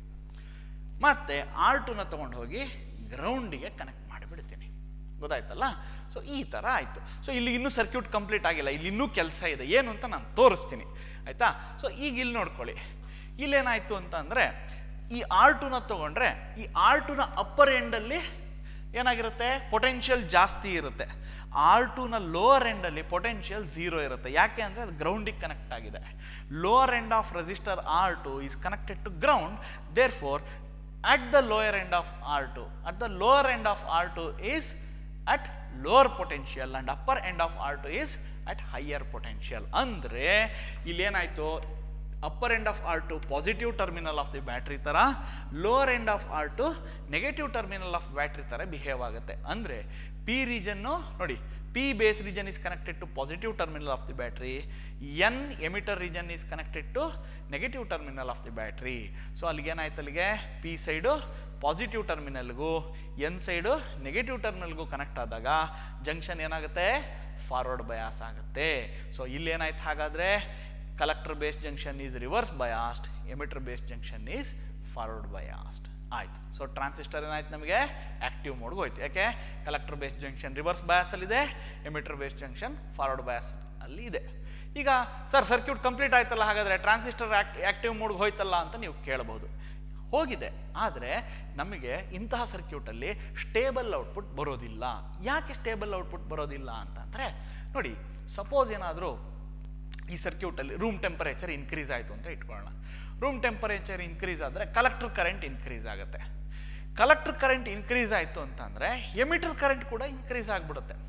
ಮತ್ತು ಆರ್ ಟುನ ತೊಗೊಂಡು ಹೋಗಿ ಗ್ರೌಂಡಿಗೆ ಕನೆಕ್ಟ್ ಮಾಡಿಬಿಡ್ತೀನಿ ಗೊತ್ತಾಯ್ತಲ್ಲ ಸೊ ಈ ಥರ ಆಯಿತು ಸೊ ಇಲ್ಲಿ ಇನ್ನೂ ಸರ್ಕ್ಯೂಟ್ ಕಂಪ್ಲೀಟ್ ಆಗಿಲ್ಲ ಇಲ್ಲಿ ಇನ್ನೂ ಕೆಲಸ ಇದೆ ಏನು ಅಂತ ನಾನು ತೋರಿಸ್ತೀನಿ ಆಯಿತಾ ಸೊ ಈಗ ಇಲ್ಲಿ ನೋಡ್ಕೊಳ್ಳಿ ಇಲ್ಲೇನಾಯಿತು ಅಂತ ಅಂದರೆ ಈ ಆರ್ ಟುನ ತೊಗೊಂಡ್ರೆ ಈ ಆರ್ ಟುನ ಅಪ್ಪರ್ ಎಂಡಲ್ಲಿ ಏನಾಗಿರುತ್ತೆ ಪೊಟೆನ್ಷಿಯಲ್ ಜಾಸ್ತಿ ಇರುತ್ತೆ ಆರ್ ಟುನ ಲೋವರ್ ಎಂಡಲ್ಲಿ ಪೊಟೆನ್ಷಿಯಲ್ ಝೀರೋ ಇರುತ್ತೆ ಯಾಕೆ ಅಂದರೆ ಅದು ಗ್ರೌಂಡಿಗೆ ಕನೆಕ್ಟ್ ಆಗಿದೆ lower end of resistor R two is connected to ground therefore at the lower end of R two at the lower end of R two is at lower potential and upper end of R two is at higher potential ಅಂದರೆ ಇಲ್ಲೇನಾಯಿತು upper end of R two positive terminal of the battery ಥರ lower end of R two negative terminal of battery ಥರ behave ಆಗುತ್ತೆ ಅಂದರೆ P region ನೋಡಿ P base region is connected to positive terminal of the battery N emitter region is connected to negative terminal of the battery so ಅಲ್ಲಿಗೆ ಏನಾಯ್ತು ಅಲ್ಲಿಗೆ P side positive ಟರ್ಮಿನಲ್ಗೂ N side negative ಟರ್ಮಿನಲ್ಗೂ connect ಆದಾಗ junction ಏನಾಗುತ್ತೆ forward bias ಆಗುತ್ತೆ so ಇಲ್ಲೇನಾಯ್ತು ಹಾಗಾದರೆ collector base junction is reverse biased emitter base junction is forward biased ಆಯಿತು ಸೊ ಟ್ರಾನ್ಸಿಸ್ಟರ್ ಏನಾಯ್ತು ನಮಗೆ ಆ್ಯಕ್ಟಿವ್ ಮೋಡ್ಗೆ ಹೋಯ್ತು ಯಾಕೆ ಕಲೆಕ್ಟರ್ ಬೇಸ್ ಜಂಕ್ಷನ್ ರಿವರ್ಸ್ ಬಯಾಸಲ್ಲಿದೆ emitter base junction forward bias ಅಲ್ಲಿ ಇದೆ ಈಗ ಸರ್ ಸರ್ಕ್ಯೂಟ್ ಕಂಪ್ಲೀಟ್ ಆಯ್ತಲ್ಲ ಹಾಗಾದರೆ ಟ್ರಾನ್ಸಿಸ್ಟರ್ ಆ್ಯಕ್ಟ್ ಆ್ಯಕ್ಟಿವ್ ಮೋಡ್ಗೆ ಹೋಯ್ತಲ್ಲ ಅಂತ ನೀವು ಕೇಳಬಹುದು ಹೋಗಿದೆ ಆದರೆ ನಮಗೆ ಇಂತಹ ಸರ್ಕ್ಯೂಟಲ್ಲಿ ಸ್ಟೇಬಲ್ ಔಟ್ಪುಟ್ ಬರೋದಿಲ್ಲ ಯಾಕೆ ಸ್ಟೇಬಲ್ ಔಟ್ಪುಟ್ ಬರೋದಿಲ್ಲ ಅಂತಂದರೆ ನೋಡಿ ಸಪೋಸ್ ಏನಾದರೂ ಈ ಸರ್ಕ್ಯೂಟಲ್ಲಿ ರೂಮ್ ಟೆಂಪರೇಚರ್ ಇನ್ಕ್ರೀಸ್ ಆಯಿತು ಅಂತ ಇಟ್ಕೊಳ್ಳೋಣ ರೂಮ್ ಟೆಂಪರೇಚರ್ ಇನ್ಕ್ರೀಸ್ ಆದರೆ ಕಲೆಕ್ಟರ್ ಕರೆಂಟ್ ಇನ್ಕ್ರೀಸ್ ಆಗುತ್ತೆ ಕಲೆಕ್ಟರ್ ಕರೆಂಟ್ ಇನ್ಕ್ರೀಸ್ ಆಯಿತು ಅಂತಂದರೆ ಎಮಿಟರ್ ಕರೆಂಟ್ ಕೂಡ ಇನ್ಕ್ರೀಸ್ ಆಗಿಬಿಡುತ್ತೆ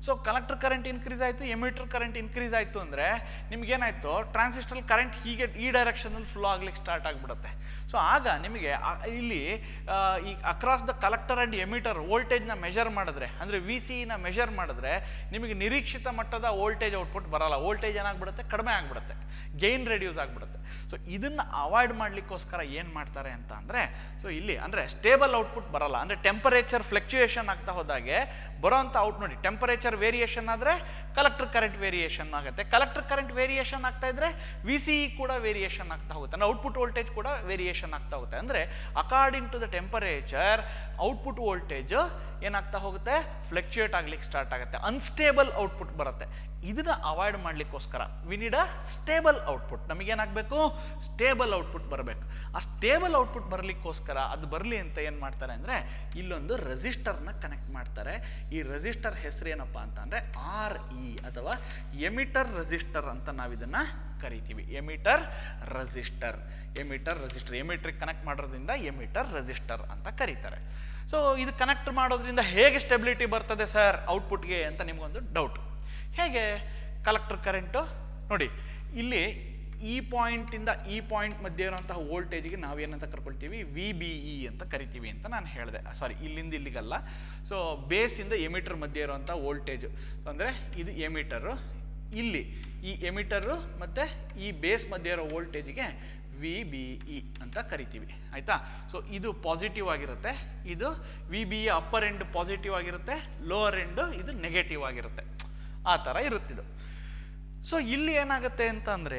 ಸೊ ಕಲೆಕ್ಟರ್ ಕರೆಂಟ್ ಇನ್ಕ್ರೀಸ್ ಆಯಿತು ಎಮಿಟರ್ ಕರೆಂಟ್ ಇನ್ಕ್ರೀಸ್ ಆಯಿತು ಅಂದರೆ ನಿಮಗೇನಾಯಿತು ಟ್ರಾನ್ಸಿಸ್ಟರ್ ಕರೆಂಟ್ ಹೀಗೆ ಈ ಡೈರೆಕ್ಷನಲ್ಲಿ ಫ್ಲೋ ಆಗ್ಲಿಕ್ಕೆ ಸ್ಟಾರ್ಟ್ ಆಗಿಬಿಡುತ್ತೆ ಸೊ ಆಗ ನಿಮಗೆ ಆ- ಇಲ್ಲಿ ಆ, ಈ across the collector and emitter ವೋಲ್ಟೇಜ್ನ ಮೆಷರ್ ಮಾಡಿದ್ರೆ ಅಂದರೆ ವಿ ಸಿನ ಮೆಷರ್ ಮಾಡಿದ್ರೆ ನಿಮಗೆ ನಿರೀಕ್ಷಿತ ಮಟ್ಟದ ವೋಲ್ಟೇಜ್ ಔಟ್ಪುಟ್ ಬರಲ್ಲ ವೋಲ್ಟೇಜ್ ಏನಾಗ್ಬಿಡುತ್ತೆ ಕಡಿಮೆ ಆಗಿಬಿಡುತ್ತೆ ಗೈನ್ ರೆಡ್ಯೂಸ್ ಆಗಿಬಿಡುತ್ತೆ ಸೊ ಇದನ್ನು ಅವಾಯ್ಡ್ ಮಾಡಲಿಕ್ಕೋಸ್ಕರ ಏನು ಮಾಡ್ತಾರೆ ಅಂತ ಅಂದರೆ ಸೊ ಇಲ್ಲಿ ಅಂದರೆ ಸ್ಟೇಬಲ್ ಔಟ್ಪುಟ್ ಬರಲ್ಲ ಅಂದರೆ ಟೆಂಪರೇಚರ್ ಫ್ಲಕ್ಚುಯೇಷನ್ ಆಗ್ತಾ ಹೋದಾಗೆ ಬರೋಂಥ ಔಟ್ ನೋಡಿ ಟೆಂಪರೇಚರ್ ವೇರಿಯೇಷನ್ ಆದರೆ ಕಲೆಕ್ಟರ್ ಕರೆಂಟ್ ವೇರಿಯೇಷನ್ ಆಗುತ್ತೆ ಕಲೆಕ್ಟರ್ ಕರೆಂಟ್ ವೇರಿಯೇಷನ್ ಆಗ್ತಾ ಇದ್ರೆ ವಿ ಸಿ ಕೂಡ ವೇರಿಯೇಷನ್ ಆಗ್ತಾ ಹೋಗುತ್ತೆ ಅಂದರೆ ಔಟ್ಪುಟ್ ವೋಲ್ಟೇಜ್ ಕೂಡ ವೇರಿಯೇಷನ್ ಆಗ್ತಾ ಹೋಗುತ್ತೆ ಅಂದರೆ according to the temperature output voltage ಏನಾಗ್ತಾ ಹೋಗುತ್ತೆ ಫ್ಲಕ್ಚುಯೇಟ್ ಆಗ್ಲಿಕ್ಕೆ ಸ್ಟಾರ್ಟ್ ಆಗುತ್ತೆ ಅನ್ಸ್ಟೇಬಲ್ ಔಟ್ಪುಟ್ ಬರುತ್ತೆ ಇದನ್ನ ಅವಾಯ್ಡ್ ಮಾಡ್ಲಿಕ್ಕೋಸ್ಕರ we need a stable output ನಮಗೇನಾಗಬೇಕು ಸ್ಟೇಬಲ್ ಔಟ್ಪುಟ್ ಬರಬೇಕು ಆ ಸ್ಟೇಬಲ್ ಔಟ್ಪುಟ್ ಬರಲಿಕ್ಕೋಸ್ಕರ ಅದು ಬರಲಿ ಅಂತ ಏನು ಮಾಡ್ತಾರೆ ಅಂದರೆ ಇಲ್ಲೊಂದು ರೆಸಿಸ್ಟರ್ನ ಕನೆಕ್ಟ್ ಮಾಡ್ತಾರೆ ಈ ರೆಸಿಸ್ಟರ್ ಹೆಸರು ಏನಪ್ಪ ಅಂತಂದರೆ ಆರ್ ಇ ಅಥವಾ ಎಮಿಟರ್ ರೆಸಿಸ್ಟರ್ ಅಂತ ನಾವು ಇದನ್ನು ಕರಿತೀವಿ ಎಮಿಟರ್ ರೆಸಿಸ್ಟರ್ ಎಮಿಟರ್ ರೆಸಿಸ್ಟರ್ ಎಮಿಟ್ರಿಗೆ ಕನೆಕ್ಟ್ ಮಾಡೋದ್ರಿಂದ ಎಮಿಟರ್ ರೆಸಿಸ್ಟರ್ ಅಂತ ಕರೀತಾರೆ ಸೊ ಇದು ಕನೆಕ್ಟ್ ಮಾಡೋದ್ರಿಂದ ಹೇಗೆ ಸ್ಟೆಬಿಲಿಟಿ ಬರ್ತದೆ ಸರ್ ಔಟ್ಪುಟ್ಗೆ ಅಂತ ನಿಮಗೊಂದು ಡೌಟ್ ಹೇಗೆ ಕಲೆಕ್ಟರ್ ಕರೆಂಟು ನೋಡಿ ಇಲ್ಲಿ ಈ ಪಾಯಿಂಟಿಂದ ಈ ಪಾಯಿಂಟ್ ಮಧ್ಯೆ ಇರುವಂತಹ ವೋಲ್ಟೇಜ್ಗೆ ನಾವೇನಂತ ಕರ್ಕೊಳ್ತೀವಿ ವಿ ಬಿ ಇ ಅಂತ ಕರಿತೀವಿ ಅಂತ ನಾನು ಹೇಳಿದೆ ಸಾರಿ ಇಲ್ಲಿಂದ ಇಲ್ಲಿಗಲ್ಲ ಸೊ ಬೇಸಿಂದ ಎಮಿಟರ್ ಮಧ್ಯೆ ಇರುವಂಥ ವೋಲ್ಟೇಜು ಅಂದರೆ ಇದು ಎಮಿಟರು ಇಲ್ಲಿ ಈ ಎಮಿಟರು ಮತ್ತು ಈ ಬೇಸ್ ಮಧ್ಯೆ ಇರೋ ವೋಲ್ಟೇಜ್ಗೆ ವಿ ಬಿ ಇ ಅಂತ ಕರಿತೀವಿ ಆಯಿತಾ ಸೊ ಇದು ಪಾಸಿಟಿವ್ ಆಗಿರುತ್ತೆ ಇದು V B E upper end positive ಆಗಿರುತ್ತೆ ಲೋವರ್ ಎಂಡು ಇದು ನೆಗೆಟಿವ್ ಆಗಿರುತ್ತೆ ಆ ಥರ ಇರುತ್ತಿದ್ದು ಸೊ ಇಲ್ಲಿ ಏನಾಗುತ್ತೆ ಅಂತ ಅಂದರೆ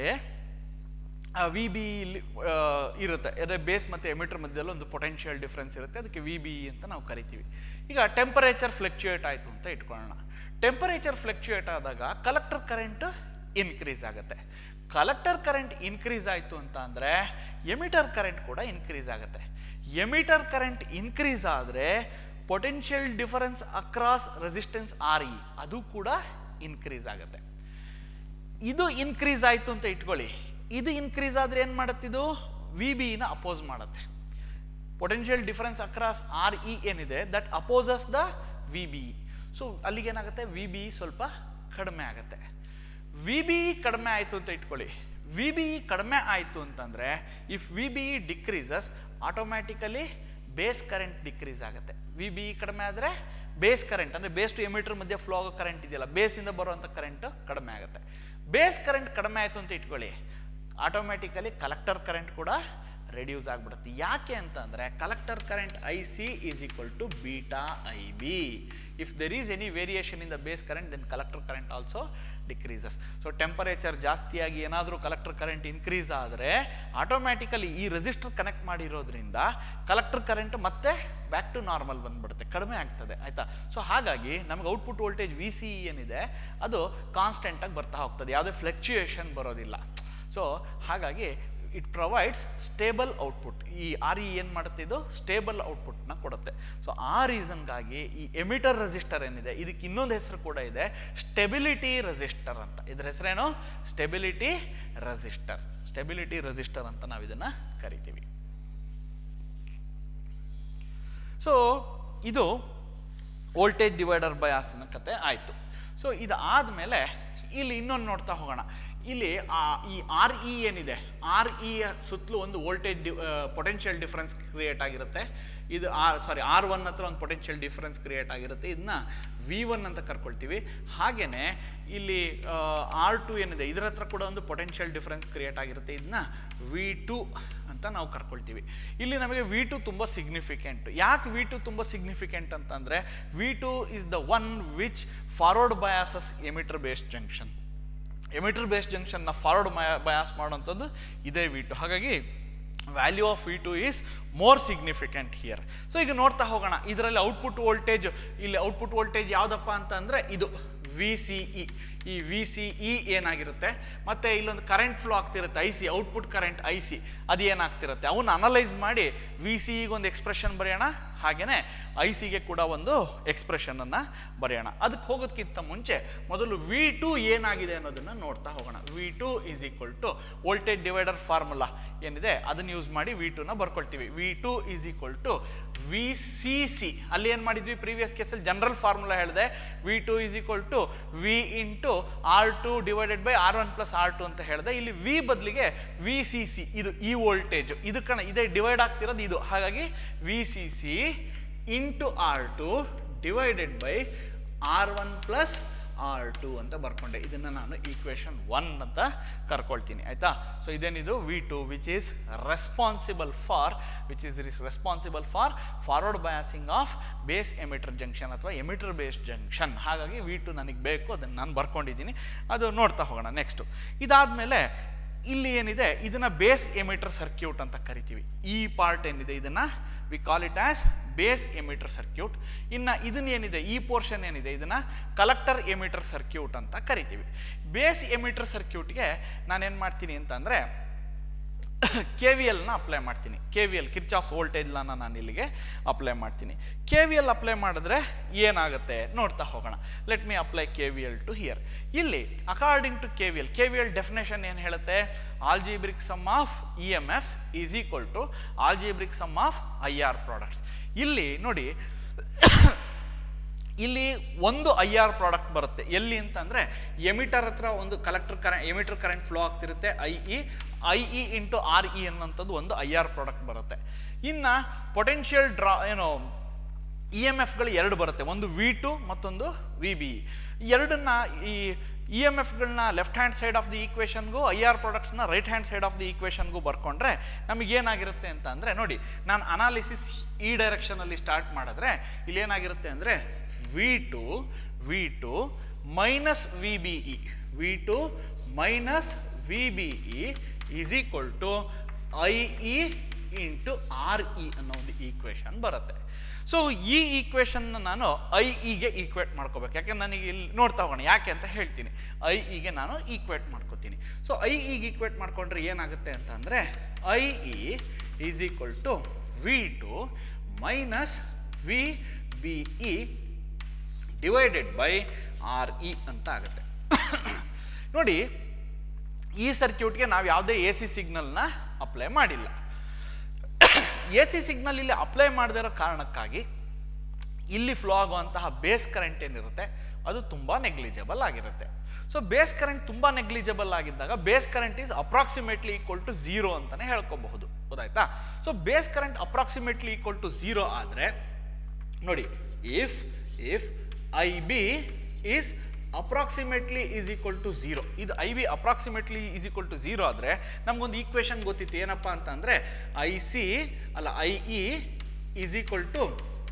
ವಿ ಬಿ ಇಲ್ಲಿ ಆ, ಇರುತ್ತೆ ಅಂದರೆ ಬೇಸ್ ಮತ್ತು ಎಮಿಟರ್ ಮಧ್ಯದಲ್ಲಿ ಒಂದು ಪೊಟೆನ್ಷಿಯಲ್ ಡಿಫ್ರೆನ್ಸ್ ಇರುತ್ತೆ ಅದಕ್ಕೆ ವಿ ಬಿ ಅಂತ ನಾವು ಕರಿತೀವಿ ಈಗ ಟೆಂಪರೇಚರ್ ಫ್ಲಕ್ಚುಯೇಟ್ ಆಯಿತು ಅಂತ ಇಟ್ಕೊಳ್ಳೋಣ ಟೆಂಪರೇಚರ್ ಫ್ಲಕ್ಚುಯೇಟ್ ಆದಾಗ ಕಲೆಕ್ಟರ್ ಕರೆಂಟ್ ಇನ್ಕ್ರೀಸ್ ಆಗುತ್ತೆ ಕಲೆಕ್ಟರ್ ಕರೆಂಟ್ ಇನ್ಕ್ರೀಸ್ ಆಯಿತು ಅಂತ ಅಂದರೆ ಎಮಿಟರ್ ಕರೆಂಟ್ ಕೂಡ ಇನ್ಕ್ರೀಸ್ ಆಗುತ್ತೆ ಎಮಿಟರ್ ಕರೆಂಟ್ ಇನ್ಕ್ರೀಸ್ ಆದರೆ potential difference across resistance R E ಅದು ಕೂಡ ಇನ್ಕ್ರೀಸ್ ಆಗುತ್ತೆ ಇದು ಇನ್ಕ್ರೀಸ್ ಆಯಿತು ಅಂತ ಇಟ್ಕೊಳ್ಳಿ ಇದು ಇನ್ಕ್ರೀಸ್ ಆದರೆ ಏನು ಮಾಡುತ್ತಿದ್ದು ವಿ ಬಿನ ಅಪೋಸ್ ಮಾಡುತ್ತೆ potential difference across R E ಏನಿದೆ that opposes the V B so ಅಲ್ಲಿಗೆ ಏನಾಗುತ್ತೆ ವಿ ಬಿ ಸ್ವಲ್ಪ ಕಡಿಮೆ ಆಗುತ್ತೆ ವಿ ಬಿ ಕಡಿಮೆ ಆಯಿತು ಅಂತ ಇಟ್ಕೊಳ್ಳಿ ವಿ ಬಿ ಕಡಿಮೆ ಆಯಿತು ಅಂತಂದರೆ if V B decreases automatically base current decrease ಆಗುತ್ತೆ ವಿ ಬಿ ಕಡಿಮೆ ಆದರೆ ಬೇಸ್ ಕರೆಂಟ್ ಅಂದರೆ ಬೇಸ್ ಟು ಎಮಿಟರ್ ಮಧ್ಯೆ ಫ್ಲೋ ಆಗೋ ಕರೆಂಟ್ ಇದೆಯಲ್ಲ ಬೇಸಿಂದ ಬರುವಂಥ ಕರೆಂಟು ಕಡಿಮೆ ಆಗುತ್ತೆ ಬೇಸ್ ಕರೆಂಟ್ ಕಡಿಮೆ ಆಯಿತು ಅಂತ ಇಟ್ಕೊಳ್ಳಿ ಆಟೋಮ್ಯಾಟಿಕಲಿ ಕಲೆಕ್ಟರ್ ಕರೆಂಟ್ ಕೂಡ ರೆಡ್ಯೂಸ್ ಆಗಿಬಿಡುತ್ತೆ ಯಾಕೆ ಅಂತಂದರೆ collector current I C is equal to beta I B if there is any variation in the base current then collector current also decreases so temperature ಜಾಸ್ತಿಯಾಗಿ ಏನಾದರೂ ಕಲೆಕ್ಟರ್ ಕರೆಂಟ್ ಇನ್ಕ್ರೀಸ್ ಆದರೆ automatically ಈ resistor connect ಮಾಡಿರೋದ್ರಿಂದ collector current ಮತ್ತೆ back to normal ಬಂದ್ಬಿಡುತ್ತೆ ಕಡಿಮೆ ಆಗ್ತದೆ ಆಯಿತಾ ಸೊ ಹಾಗಾಗಿ ನಮಗೆ ಔಟ್ಪುಟ್ ವೋಲ್ಟೇಜ್ ವಿ ಸಿ ಏನಿದೆ ಅದು ಕಾನ್ಸ್ಟೆಂಟಾಗಿ ಬರ್ತಾ ಹೋಗ್ತದೆ ಯಾವುದೇ ಫ್ಲಕ್ಚುಯೇಷನ್ ಬರೋದಿಲ್ಲ ಸೊ ಹಾಗಾಗಿ ಇಟ್ ಪ್ರೊವೈಡ್ಸ್ ಸ್ಟೇಬಲ್ ಔಟ್ಪುಟ್ ಈ ಆರ್ ಇ ಏನು ಮಾಡುತ್ತೆ ಇದು ಸ್ಟೇಬಲ್ ಔಟ್ಪುಟ್ನ ಕೊಡುತ್ತೆ ಸೊ ಆ ರೀಸನ್ಗಾಗಿ ಈ ಎಮಿಟರ್ ರೆಸಿಸ್ಟರ್ ಏನಿದೆ ಇದಕ್ಕೆ ಇನ್ನೊಂದು ಹೆಸರು ಕೂಡ ಇದೆ ಸ್ಟೆಬಿಲಿಟಿ ರೆಸಿಸ್ಟರ್ ಅಂತ ಇದ್ರ ಹೆಸರೇನು ಸ್ಟೆಬಿಲಿಟಿ ರೆಸಿಸ್ಟರ್ ಸ್ಟೆಬಿಲಿಟಿ ರೆಸಿಸ್ಟರ್ ಅಂತ ನಾವು ಇದನ್ನು ಕರಿತೀವಿ ಸೊ ಇದು ವೋಲ್ಟೇಜ್ ಡಿವೈಡರ್ ಬಯಾಸ್ ಅನ್ನೋ ಕತೆ ಆಯಿತು ಸೊ ಇದು ಆದಮೇಲೆ ಇಲ್ಲಿ ಇನ್ನೊಂದು ನೋಡ್ತಾ ಹೋಗೋಣ ಇಲ್ಲಿ ಆ ಈ ಆರ್ ಇ ಏನಿದೆ ಆರ್ ಇ ಸುತ್ತಲೂ ಒಂದು ವೋಲ್ಟೇಜ್ ಡಿ ಪೊಟೆನ್ಷಿಯಲ್ ಡಿಫ್ರೆನ್ಸ್ ಕ್ರಿಯೇಟ್ ಆಗಿರುತ್ತೆ ಇದು ಆರ್ ಸಾರಿ ಆರ್ ಒನ್ ಹತ್ರ ಒಂದು ಪೊಟೆನ್ಷಿಯಲ್ ಡಿಫ್ರೆನ್ಸ್ ಕ್ರಿಯೇಟ್ ಆಗಿರುತ್ತೆ ಇದನ್ನ ವಿ ಒನ್ ಅಂತ ಕರ್ಕೊಳ್ತೀವಿ ಹಾಗೆಯೇ ಇಲ್ಲಿ ಆರ್ ಟು ಏನಿದೆ ಇದರ ಹತ್ರ ಕೂಡ ಒಂದು ಪೊಟೆನ್ಷಿಯಲ್ ಡಿಫ್ರೆನ್ಸ್ ಕ್ರಿಯೇಟ್ ಆಗಿರುತ್ತೆ ಇದನ್ನ ವಿ ಟು ಅಂತ ನಾವು ಕರ್ಕೊಳ್ತೀವಿ ಇಲ್ಲಿ ನಮಗೆ ವಿ ಟು ತುಂಬ ಸಿಗ್ನಿಫಿಕೆಂಟ್ ಯಾಕೆ ವಿ ಟು ತುಂಬ ಸಿಗ್ನಿಫಿಕೆಂಟ್ ಅಂತಂದರೆ V two is the one which forward biases emitter based junction emitter based ಜಂಕ್ಷನ್ನ ಫಾರ್ವರ್ಡ್ ಬಯಾಸ್ ಮಾಡುವಂಥದ್ದು ಇದೇ ವಿ ಟು ಹಾಗಾಗಿ value of V two is more significant here so ಈಗ ನೋಡ್ತಾ ಹೋಗೋಣ ಇದರಲ್ಲಿ ಔಟ್ಪುಟ್ ವೋಲ್ಟೇಜ್ ಇಲ್ಲಿ ಔಟ್ಪುಟ್ ವೋಲ್ಟೇಜ್ ಯಾವುದಪ್ಪ ಅಂತ ಅಂದರೆ ಇದು ವಿ ಸಿ ಇ ಈ ವಿ ಸಿ ಇ ಏನಾಗಿರುತ್ತೆ ಮತ್ತು ಇಲ್ಲೊಂದು ಕರೆಂಟ್ ಫ್ಲೋ ಆಗ್ತಿರುತ್ತೆ I C output current I C ಅದು ಏನಾಗ್ತಿರುತ್ತೆ ಅವನ್ನ ಅನಲೈಸ್ ಮಾಡಿ ವಿ ಸಿ ಒಂದು ಎಕ್ಸ್ಪ್ರೆಷನ್ ಬರೆಯೋಣ ಹಾಗೆಯೇ ಐ ಸಿಗೆ ಕೂಡ ಒಂದು ಎಕ್ಸ್ಪ್ರೆಷನನ್ನು ಬರೆಯೋಣ ಅದಕ್ಕೆ ಹೋಗೋದಕ್ಕಿಂತ ಮುಂಚೆ ಮೊದಲು ವಿ ಟು ಏನಾಗಿದೆ ಅನ್ನೋದನ್ನು ನೋಡ್ತಾ ಹೋಗೋಣ V two is equal to voltage divider formula ಏನಿದೆ ಅದನ್ನು ಯೂಸ್ ಮಾಡಿ ವಿ ಟುನ ಬರ್ಕೊಳ್ತೀವಿ V two is equal to V C C ಅಲ್ಲಿ ಏನು ಮಾಡಿದ್ವಿ ಪ್ರೀವಿಯಸ್ ಕೇಸಲ್ಲಿ ಜನರಲ್ ಫಾರ್ಮುಲಾ ಹೇಳಿದೆ V two is equal to V into R two divided by R one plus R two ಅಂತ ಹೇಳಿದೆ ಇಲ್ಲಿ ವಿ ಬದಲಿಗೆ ವಿ ಸಿ ಸಿ ಇದು ಈ ವೋಲ್ಟೇಜ್ ಇದು ಕಣ ಇದೇ ಡಿವೈಡ್ ಆಗ್ತಿರೋದು ಇದು ಹಾಗಾಗಿ V C C into R two divided by R one plus R two ಅಂತ ಬರ್ಕೊಂಡೆ ಇದನ್ನು ನಾನು ಈಕ್ವೇಷನ್ ಒನ್ ಅಂತ ಕರ್ಕೊಳ್ತೀನಿ ಆಯಿತಾ ಸೊ ಇದೇನಿದು V two which is responsible for which is is responsible for forward biasing of base emitter junction ಅಥವಾ emitter base junction ಹಾಗಾಗಿ V two ನನಗೆ ಬೇಕು ಅದನ್ನು ನಾನು ಬರ್ಕೊಂಡಿದ್ದೀನಿ ಅದು ನೋಡ್ತಾ ಹೋಗೋಣ ನೆಕ್ಸ್ಟು ಇದಾದಮೇಲೆ ಇಲ್ಲಿ ಏನಿದೆ ಇದನ್ನ ಬೇಸ್ ಎಮಿಟರ್ ಸರ್ಕ್ಯೂಟ್ ಅಂತ ಕರಿತೀವಿ ಈ ಪಾರ್ಟ್ ಏನಿದೆ ಇದನ್ನ we call it as base emitter circuit ಇನ್ನು ಇದನ್ನ ಏನಿದೆ ಈ ಪೋರ್ಷನ್ ಏನಿದೆ ಇದನ್ನ ಕಲೆಕ್ಟರ್ ಎಮಿಟರ್ ಸರ್ಕ್ಯೂಟ್ ಅಂತ ಕರಿತೀವಿ ಬೇಸ್ ಎಮಿಟರ್ ಸರ್ಕ್ಯೂಟ್ಗೆ ನಾನೇನು ಮಾಡ್ತೀನಿ ಅಂತಂದರೆ ಕೆ ವಿ ಎಲ್ನ ಅಪ್ಲೈ ಮಾಡ್ತೀನಿ ಕೆ ವಿ ಎಲ್ ಕಿರ್ಚಾಫ್ಸ್ ವೋಲ್ಟೇಜ್ನ ನಾನು ಇಲ್ಲಿಗೆ ಅಪ್ಲೈ ಮಾಡ್ತೀನಿ ಕೆ ವಿ ಎಲ್ ಅಪ್ಲೈ ಮಾಡಿದ್ರೆ ಏನಾಗುತ್ತೆ ನೋಡ್ತಾ ಹೋಗೋಣ let me apply K V L to here ಇಲ್ಲಿ according to K V L K V L definition ಏನು ಹೇಳುತ್ತೆ algebraic sum of E M Fs is equal to algebraic sum of I R products ಇಲ್ಲಿ ನೋಡಿ ಇಲ್ಲಿ ಒಂದು I R product ಬರುತ್ತೆ ಎಲ್ಲಿ ಅಂತಂದರೆ ಎಮಿಟರ್ ಹತ್ರ ಒಂದು collector current emitter current flow ಆಗ್ತಿರುತ್ತೆ I E I E into R E ಅನ್ನೋಂಥದ್ದು ಒಂದು ಐ ಆರ್ ಪ್ರಾಡಕ್ಟ್ ಬರುತ್ತೆ ಇನ್ನು ಪೊಟೆನ್ಷಿಯಲ್ ಡ್ರಾ ಏನು ಇ ಎಮ್ ಎಫ್ಗಳು ಎರಡು ಬರುತ್ತೆ ಒಂದು ವಿ ಟು ಮತ್ತೊಂದು ವಿ ಬಿ ಎರಡನ್ನ ಈ ಇ ಎಮ್ ಎಫ್ಗಳನ್ನ left hand side of the ಈಕ್ವೇಷನ್ಗೂ ಐ ಆರ್ ಪ್ರಾಡಕ್ಟ್ಸ್ನ right hand side of the ಈಕ್ವೇಷನ್ಗೂ ಬರ್ಕೊಂಡ್ರೆ ನಮಗೇನಾಗಿರುತ್ತೆ ಅಂತ ಅಂದರೆ ನೋಡಿ ನಾನು ಅನಾಲಿಸಿಸ್ ಈ ಡೈರೆಕ್ಷನಲ್ಲಿ ಸ್ಟಾರ್ಟ್ ಮಾಡಿದ್ರೆ ಇಲ್ಲಿ ಏನಾಗಿರುತ್ತೆ ಅಂದರೆ V two V two minus V B E V two minus V B E is equal to I E into R E ಅನ್ನೋ ಒಂದು ಈಕ್ವೇಷನ್ ಬರುತ್ತೆ ಸೊ ಈ ಈಕ್ವೇಷನ್ನ ನಾನು ಐ ಇಗೆ ಈಕ್ವೇಟ್ ಮಾಡ್ಕೋಬೇಕು ಯಾಕೆ ನನಗೆ ಇಲ್ಲಿ ನೋಡ್ತಾ ಹೋಗೋಣ ಯಾಕೆ ಅಂತ ಹೇಳ್ತೀನಿ ಐ ಇಗೆ ನಾನು ಈಕ್ವೇಟ್ ಮಾಡ್ಕೋತೀನಿ ಸೊ ಐ ಇಗೆ ಈಕ್ವೇಟ್ ಮಾಡ್ಕೊಂಡ್ರೆ ಏನಾಗುತ್ತೆ ಅಂತ ಅಂದರೆ I E is equal to V two minus V B E divided by R E ಅಂತ ಆಗುತ್ತೆ ನೋಡಿ ಈ ಸರ್ಕ್ಯೂಟ್ಗೆ ನಾವು ಯಾವುದೇ ಎ ಸಿ ಸಿಗ್ನಲ್ನ ಅಪ್ಲೈ ಮಾಡಿಲ್ಲ ಎ ಸಿ ಸಿಗ್ನಲ್ ಇಲ್ಲಿ ಅಪ್ಲೈ ಮಾಡದೇ ಇರೋ ಕಾರಣಕ್ಕಾಗಿ ಇಲ್ಲಿ ಫ್ಲೋ ಆಗುವಂತಹ ಬೇಸ್ ಕರೆಂಟ್ ಏನಿರುತ್ತೆ ಅದು ತುಂಬ ನೆಗ್ಲಿಜಬಲ್ ಆಗಿರುತ್ತೆ ಸೊ ಬೇಸ್ ಕರೆಂಟ್ ತುಂಬ ನೆಗ್ಲಿಜಬಲ್ ಆಗಿದ್ದಾಗ base current is approximately equal to zero ಅಂತಲೇ ಹೇಳ್ಕೋಬಹುದು ಗೊತ್ತಾಯ್ತಾ so base current approximately equal to zero ಆದರೆ ನೋಡಿ if if I B is approximately is equal to zero ಇದು I B approximately is equal to zero ಆದರೆ ನಮಗೊಂದು equation ಗೊತ್ತಿತ್ತು ಏನಪ್ಪ ಅಂತಂದರೆ ಐ ಸಿ ಅಲ್ಲ I E is equal to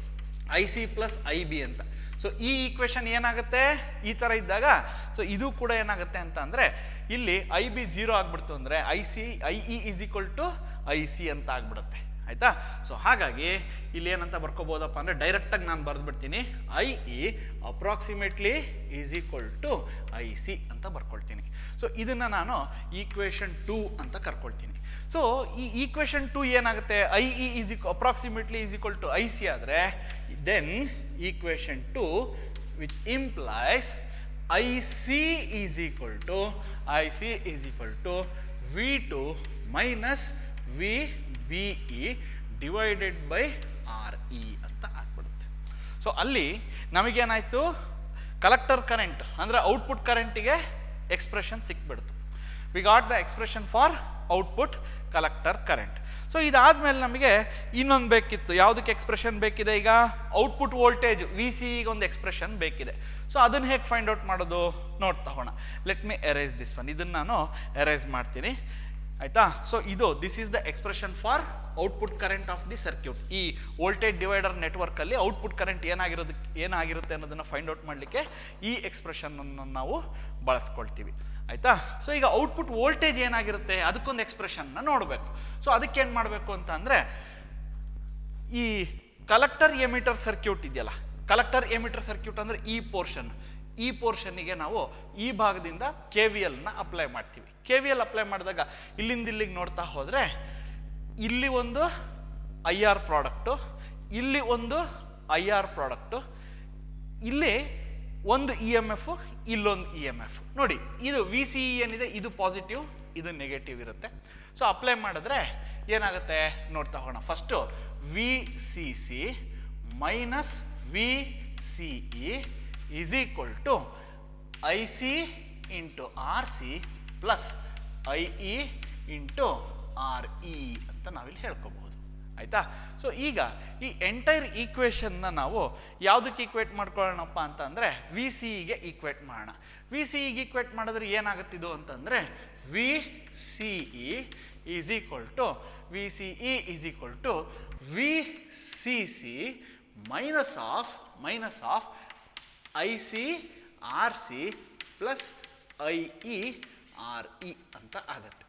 I C plus I B ಅಂತ ಸೊ ಈ equation ಏನಾಗುತ್ತೆ ಈ ಥರ ಇದ್ದಾಗ ಸೊ ಇದು ಕೂಡ ಏನಾಗುತ್ತೆ ಅಂತ ಅಂದರೆ ಇಲ್ಲಿ ಐ ಬಿ ಝೀರೋ ಆಗ್ಬಿಡ್ತು ಅಂದರೆ I C I E is equal to I C ಅಂತ ಆಗ್ಬಿಡುತ್ತೆ ಆಯಿತಾ ಸೊ ಹಾಗಾಗಿ ಇಲ್ಲಿ ಏನಂತ ಬರ್ಕೋಬೋದಪ್ಪ ಅಂದರೆ ಡೈರೆಕ್ಟಾಗಿ ನಾನು ಬರೆದ್ಬಿಡ್ತೀನಿ I E approximately is equal to I C ಅಂತ ಬರ್ಕೊಳ್ತೀನಿ ಸೊ ಇದನ್ನು ನಾನು ಈಕ್ವೇಷನ್ ಟೂ ಅಂತ ಕರ್ಕೊಳ್ತೀನಿ ಸೊ ಈ ಈಕ್ವೇಷನ್ ಟು ಏನಾಗುತ್ತೆ ಐ ಇ ಈಸ್ ಈಕ್ approximately is equal to I C ಆದರೆ then equation two which implies I C is equal to I C is equal to V two minus V B E divided by R E ಅಂತ ಆಗ್ಬಿಡುತ್ತೆ so ಅಲ್ಲಿ ನಮಗೇನಾಯಿತು collector current ಅಂದರೆ output ಕರೆಂಟಿಗೆ expression ಸಿಕ್ಬಿಡ್ತು we got the expression for output collector current so ಇದಾದಮೇಲೆ ನಮಗೆ ಇನ್ನೊಂದು ಬೇಕಿತ್ತು ಯಾವುದಕ್ಕೆ ಎಕ್ಸ್ಪ್ರೆಷನ್ ಬೇಕಿದೆ ಈಗ ಔಟ್ಪುಟ್ ವೋಲ್ಟೇಜ್ ವಿ ಸಿ ಒಂದು ಎಕ್ಸ್ಪ್ರೆಷನ್ ಬೇಕಿದೆ ಸೊ ಅದನ್ನು ಹೇಗೆ ಫೈಂಡ್ ಔಟ್ ಮಾಡೋದು ನೋಡ್ತಾ ಹೋಗೋಣ let me erase this one ಇದನ್ನು ನಾನು ಎರೇಸ್ ಮಾಡ್ತೀನಿ ಆಯಿತಾ ಸೊ ಇದು this is the expression for output current of the circuit ಈ ವೋಲ್ಟೇಜ್ ಡಿವೈಡರ್ ನೆಟ್ವರ್ಕಲ್ಲಿ ಔಟ್ಪುಟ್ ಕರೆಂಟ್ ಏನಾಗಿರೋದಕ್ಕೆ ಏನಾಗಿರುತ್ತೆ ಅನ್ನೋದನ್ನು ಫೈಂಡ್ ಔಟ್ ಮಾಡಲಿಕ್ಕೆ ಈ ಎಕ್ಸ್ಪ್ರೆಷನನ್ನು ನಾವು ಬಳಸ್ಕೊಳ್ತೀವಿ ಆಯಿತಾ ಸೊ ಈಗ ಔಟ್ಪುಟ್ ವೋಲ್ಟೇಜ್ ಏನಾಗಿರುತ್ತೆ ಅದಕ್ಕೊಂದು ಎಕ್ಸ್ಪ್ರೆಷನ್ನ ನೋಡಬೇಕು ಸೊ ಅದಕ್ಕೆ ಏನು ಮಾಡಬೇಕು ಅಂತ ಅಂದರೆ ಈ ಕಲೆಕ್ಟರ್ ಎಮಿಟರ್ ಸರ್ಕ್ಯೂಟ್ ಇದೆಯಲ್ಲ ಕಲೆಕ್ಟರ್ ಎಮಿಟರ್ ಸರ್ಕ್ಯೂಟ್ ಅಂದರೆ ಈ ಪೋರ್ಷನ್ ಈ ಪೋರ್ಷನ್ನಿಗೆ ನಾವು ಈ ಭಾಗದಿಂದ ಕೆ ವಿ ಎಲ್ನ ಅಪ್ಲೈ ಮಾಡ್ತೀವಿ ಕೆ ವಿ ಎಲ್ ಅಪ್ಲೈ ಮಾಡಿದಾಗ ಇಲ್ಲಿಂದ ಇಲ್ಲಿಗೆ ನೋಡ್ತಾ ಹೋದರೆ ಇಲ್ಲಿ ಒಂದು ಐ ಆರ್ ಪ್ರಾಡಕ್ಟು ಇಲ್ಲಿ ಒಂದು ಐ ಆರ್ ಪ್ರಾಡಕ್ಟು ಇಲ್ಲಿ ಒಂದು ಇ ಎಮ್ ಎಫ್ ಇಲ್ಲೊಂದು ಇ ಎಮ್ ಎಫ್ ನೋಡಿ ಇದು ವಿ ಸಿ ಇ ಏನಿದೆ ಇದು ಪಾಸಿಟಿವ್ ಇದು ನೆಗೆಟಿವ್ ಇರುತ್ತೆ ಸೊ ಅಪ್ಲೈ ಮಾಡಿದ್ರೆ ಏನಾಗುತ್ತೆ ನೋಡ್ತಾ ಹೋಗೋಣ first V C C minus V C E is equal to I C into R C plus I E into R E ಅಂತ ನಾವಿಲ್ಲಿ ಹೇಳ್ಕೊಬಹುದು ಆಯ್ತಾ ಸೊ ಈಗ ಈ ಎಂಟೈರ್ ಈಕ್ವೇಷನ್ನ ನಾವು ಯಾವುದಕ್ಕೆ ಈಕ್ವೇಟ್ ಮಾಡ್ಕೊಳ್ಳೋಣಪ್ಪ ಅಂತಂದರೆ ವಿ ಸಿ ಇಗೆ ಈಕ್ವೇಟ್ ಮಾಡೋಣ ವಿ ಸಿ ಇಗೆ ಈಕ್ವೇಟ್ ಮಾಡಿದ್ರೆ ಏನಾಗುತ್ತಿದು ಅಂತಂದರೆ V C E is equal to V C E is equal to V C C minus of minus of I C R C plus I E R E ಅಂತ ಆಗತ್ತೆ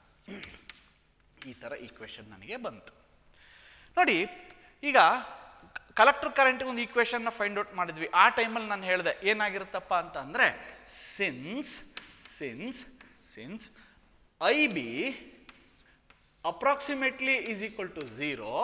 ಈ ಥರ equation ನನಗೆ ಬಂತು ನೋಡಿ ಈಗ ಕಲೆಕ್ಟರ್ ಕರೆಂಟ್ಗೆ ಒಂದು ಈಕ್ವೇಷನ್ನ ಫೈಂಡ್ ಔಟ್ ಮಾಡಿದ್ವಿ ಆ ಟೈಮಲ್ಲಿ ನಾನು ಹೇಳಿದೆ ಏನಾಗಿರುತ್ತಪ್ಪ ಅಂತ ಅಂದರೆ since since since I B approximately is equal to zero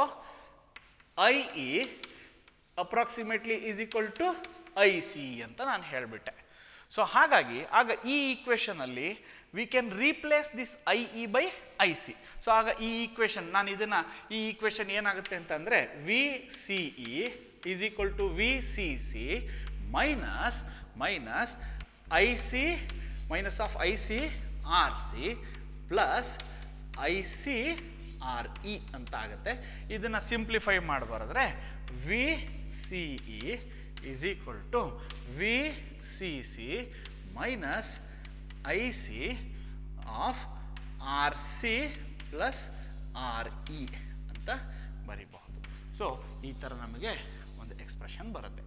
I E approximately is equal to I C ಅಂತ ನಾನು ಹೇಳಿಬಿಟ್ಟೆ ಸೊ ಹಾಗಾಗಿ ಆಗ ಈ ಈಕ್ವೇಷನಲ್ಲಿ we can replace this I E by I C so ಆಗ ಈ ಈಕ್ವೇಷನ್ ನಾನು ಇದನ್ನು ಈ ಈಕ್ವೇಷನ್ ಏನಾಗುತ್ತೆ ಅಂತಂದರೆ V C E is equal to V C C minus minus I C minus of I C R C plus I C R E ಅಂತ ಆಗುತ್ತೆ ಇದನ್ನು ಸಿಂಪ್ಲಿಫೈ ಮಾಡಬಾರ್ದ್ರೆ V C E is equal to V C C minus I C of R C plus R E ಅಂತ ಬರಿಬಹುದು so ಈ ಥರ ನಮಗೆ ಒಂದು ಎಕ್ಸ್ಪ್ರೆಷನ್ ಬರುತ್ತೆ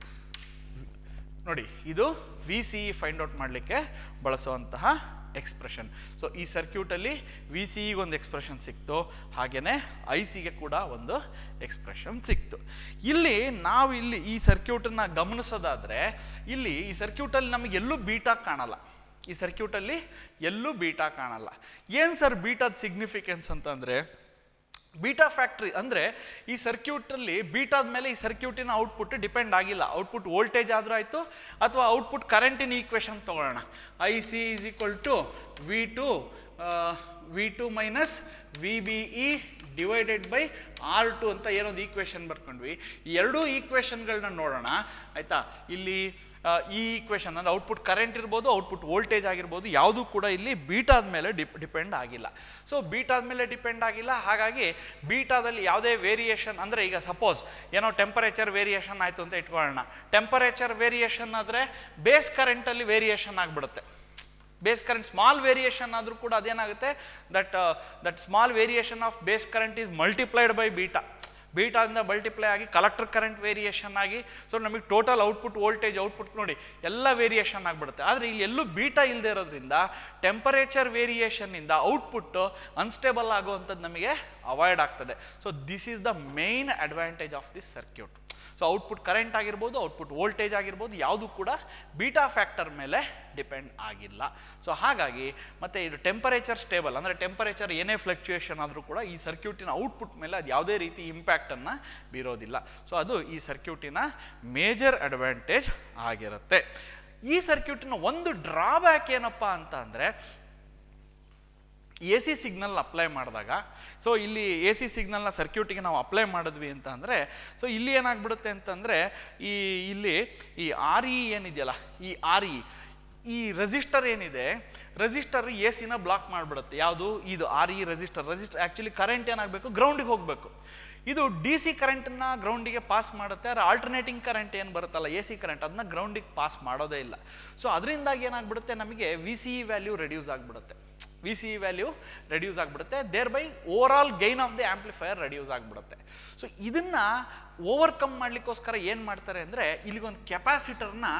ನೋಡಿ ಇದು V C E find out ಮಾಡಲಿಕ್ಕೆ ಬಳಸುವಂತಹ ಎಕ್ಸ್ಪ್ರೆಷನ್ ಸೊ ಈ ಸರ್ಕ್ಯೂಟಲ್ಲಿ ವಿ ಸಿ ಇಗೆ ಒಂದು ಎಕ್ಸ್ಪ್ರೆಷನ್ ಸಿಕ್ತು ಹಾಗೆಯೇ ಐ ಸಿಗೆ ಕೂಡ ಒಂದು ಎಕ್ಸ್ಪ್ರೆಷನ್ ಸಿಕ್ತು ಇಲ್ಲಿ ನಾವು ಇಲ್ಲಿ ಈ ಸರ್ಕ್ಯೂಟನ್ನು ಗಮನಿಸೋದಾದರೆ ಇಲ್ಲಿ ಈ ಸರ್ಕ್ಯೂಟಲ್ಲಿ ನಮಗೆ ಎಲ್ಲೂ ಬೀಟಾ ಕಾಣಲ್ಲ ಈ ಸರ್ಕ್ಯೂಟಲ್ಲಿ ಎಲ್ಲೂ ಬೀಟಾ ಕಾಣಲ್ಲ ಏನು ಸರ್ ಬೀಟಾದ ಸಿಗ್ನಿಫಿಕೆನ್ಸ್ ಅಂತಂದರೆ ಬೀಟಾ ಫ್ಯಾಕ್ಟ್ರಿ ಅಂದರೆ ಈ ಸರ್ಕ್ಯೂಟಲ್ಲಿ ಬೀಟಾದ ಮೇಲೆ ಈ ಸರ್ಕ್ಯೂಟಿನ ಔಟ್ಪುಟ್ ಡಿಪೆಂಡ್ ಆಗಿಲ್ಲ ಔಟ್ಪುಟ್ ವೋಲ್ಟೇಜ್ ಆದರೂ ಆಯಿತು ಅಥವಾ ಔಟ್ಪುಟ್ ಕರೆಂಟಿನ ಈಕ್ವೇಷನ್ ತೊಗೊಳ್ಳೋಣ I C is equal to V two V two minus V B E divided by R two ಅಂತ ಏನೊಂದು ಈಕ್ವೇಷನ್ ಬರ್ಕೊಂಡ್ವಿ ಈ ಎರಡೂ ಈಕ್ವೇಷನ್ಗಳನ್ನ ನೋಡೋಣ ಆಯಿತಾ ಇಲ್ಲಿ ಆ, ಈ ಈಕ್ವೇಷನ್ ಅಂದರೆ ಔಟ್ಪುಟ್ ಕರೆಂಟ್ ಇರ್ಬೋದು ಔಟ್ಪುಟ್ ವೋಲ್ಟೇಜ್ ಆಗಿರ್ಬೋದು ಯಾವುದೂ ಕೂಡ ಇಲ್ಲಿ ಬೀಟಾದ ಮೇಲೆ ಡಿಪ್ ಡಿಪೆಂಡ್ ಆಗಿಲ್ಲ ಸೊ ಬೀಟಾದ ಮೇಲೆ ಡಿಪೆಂಡ್ ಆಗಿಲ್ಲ ಹಾಗಾಗಿ ಬೀಟಾದಲ್ಲಿ ಯಾವುದೇ ವೇರಿಯೇಷನ್ ಅಂದರೆ ಈಗ ಸಪೋಸ್ ಏನೋ ಟೆಂಪರೇಚರ್ ವೇರಿಯೇಷನ್ ಆಯಿತು ಅಂತ ಇಟ್ಕೊಳ್ಳೋಣ ಟೆಂಪರೇಚರ್ ವೇರಿಯೇಷನ್ ಆದರೆ ಬೇಸ್ ಕರೆಂಟಲ್ಲಿ ವೇರಿಯೇಷನ್ ಆಗಿಬಿಡುತ್ತೆ ಬೇಸ್ ಕರೆಂಟ್ ಸ್ಮಾಲ್ ವೇರಿಯೇಷನ್ ಆದರೂ ಕೂಡ ಅದೇನಾಗುತ್ತೆ that that small variation of base current is multiplied by beta ಬೀಟಾದಿಂದ ಮಲ್ಟಿಪ್ಲೈ ಆಗಿ ಕಲೆಕ್ಟರ್ ಕರೆಂಟ್ ವೇರಿಯೇಷನ್ ಆಗಿ ಸೊ ನಮಗೆ ಟೋಟಲ್ ಔಟ್ಪುಟ್ ವೋಲ್ಟೇಜ್ ಔಟ್ಪುಟ್ ನೋಡಿ ಎಲ್ಲ ವೇರಿಯೇಷನ್ ಆಗಿಬಿಡುತ್ತೆ ಆದರೆ ಇಲ್ಲಿ ಎಲ್ಲೂ ಬೀಟಾ ಇಲ್ಲದೆ ಇರೋದ್ರಿಂದ ಟೆಂಪರೇಚರ್ ವೇರಿಯೇಷನ್ನಿಂದ ಔಟ್ಪುಟ್ ಅನ್ಸ್ಟೇಬಲ್ ಆಗುವಂಥದ್ದು ನಮಗೆ ಅವಾಯ್ಡ್ ಆಗ್ತದೆ so this is the main advantage of this circuit so output current ಆಗಿರ್ಬೋದು ಔಟ್ಪುಟ್ ವೋಲ್ಟೇಜ್ ಆಗಿರ್ಬೋದು ಯಾವುದು ಕೂಡ ಬೀಟಾ ಫ್ಯಾಕ್ಟರ್ ಮೇಲೆ ಡಿಪೆಂಡ್ ಆಗಿಲ್ಲ ಸೊ ಹಾಗಾಗಿ ಮತ್ತು ಇದು ಟೆಂಪರೇಚರ್ ಸ್ಟೇಬಲ್ ಅಂದರೆ ಟೆಂಪರೇಚರ್ ಏನೇ ಫ್ಲಕ್ಚುಯೇಷನ್ ಆದರೂ ಕೂಡ ಈ ಸರ್ಕ್ಯೂಟಿನ ಔಟ್ಪುಟ್ ಮೇಲೆ ಅದು ಯಾವುದೇ ರೀತಿ ಇಂಪ್ಯಾಕ್ಟನ್ನು ಬೀರೋದಿಲ್ಲ ಸೊ ಅದು ಈ ಸರ್ಕ್ಯೂಟಿನ ಮೇಜರ್ ಅಡ್ವಾಂಟೇಜ್ ಆಗಿರುತ್ತೆ ಈ ಸರ್ಕ್ಯೂಟಿನ ಒಂದು ಡ್ರಾಬ್ಯಾಕ್ ಏನಪ್ಪ ಅಂತ ಅಂದರೆ ಎ ಸಿ ಸಿಗ್ನಲ್ ಅಪ್ಲೈ ಮಾಡಿದಾಗ ಸೊ ಇಲ್ಲಿ ಎ ಸಿ ಸಿಗ್ನಲ್ನ ಸರ್ಕ್ಯೂಟಿಗೆ ನಾವು ಅಪ್ಲೈ ಮಾಡಿದ್ವಿ ಅಂತ ಅಂದರೆ ಸೊ ಇಲ್ಲಿ ಏನಾಗ್ಬಿಡುತ್ತೆ ಅಂತಂದರೆ ಈ ಇಲ್ಲಿ ಈ ಆರ್ ಇ ಏನಿದೆಯಲ್ಲ ಈ ಆರ್ ಇ ಈ ರೆಸಿಸ್ಟರ್ ಏನಿದೆ ರೆಸಿಸ್ಟರ್ ಎ ಸಿನ ಬ್ಲಾಕ್ ಮಾಡಿಬಿಡುತ್ತೆ ಯಾವುದು ಇದು R E resistor resistor actually current ಏನಾಗಬೇಕು ಗ್ರೌಂಡಿಗೆ ಹೋಗಬೇಕು ಇದು ಡಿ ಸಿ ಕರೆಂಟನ್ನ ಗ್ರೌಂಡಿಗೆ ಪಾಸ್ ಮಾಡುತ್ತೆ ಆದರೆ ಆಲ್ಟರ್ನೇಟಿಂಗ್ ಕರೆಂಟ್ ಏನು ಬರುತ್ತಲ್ಲ ಎ ಸಿ ಕರೆಂಟ್ ಅದನ್ನ ಗ್ರೌಂಡಿಗೆ ಪಾಸ್ ಮಾಡೋದೇ ಇಲ್ಲ ಸೊ ಅದರಿಂದಾಗಿ ಏನಾಗ್ಬಿಡುತ್ತೆ ನಮಗೆ V C E value reduce ಆಗಿಬಿಡುತ್ತೆ V C E value reduce ಆಗಿಬಿಡುತ್ತೆ thereby overall gain of the amplifier reduce ಆಗಿಬಿಡುತ್ತೆ ಸೊ ಇದನ್ನು ಓವರ್ಕಮ್ ಮಾಡಲಿಕ್ಕೋಸ್ಕರ ಏನು ಮಾಡ್ತಾರೆ ಅಂದರೆ ಇಲ್ಲಿಗೊಂದು ಕೆಪಾಸಿಟರ್ನ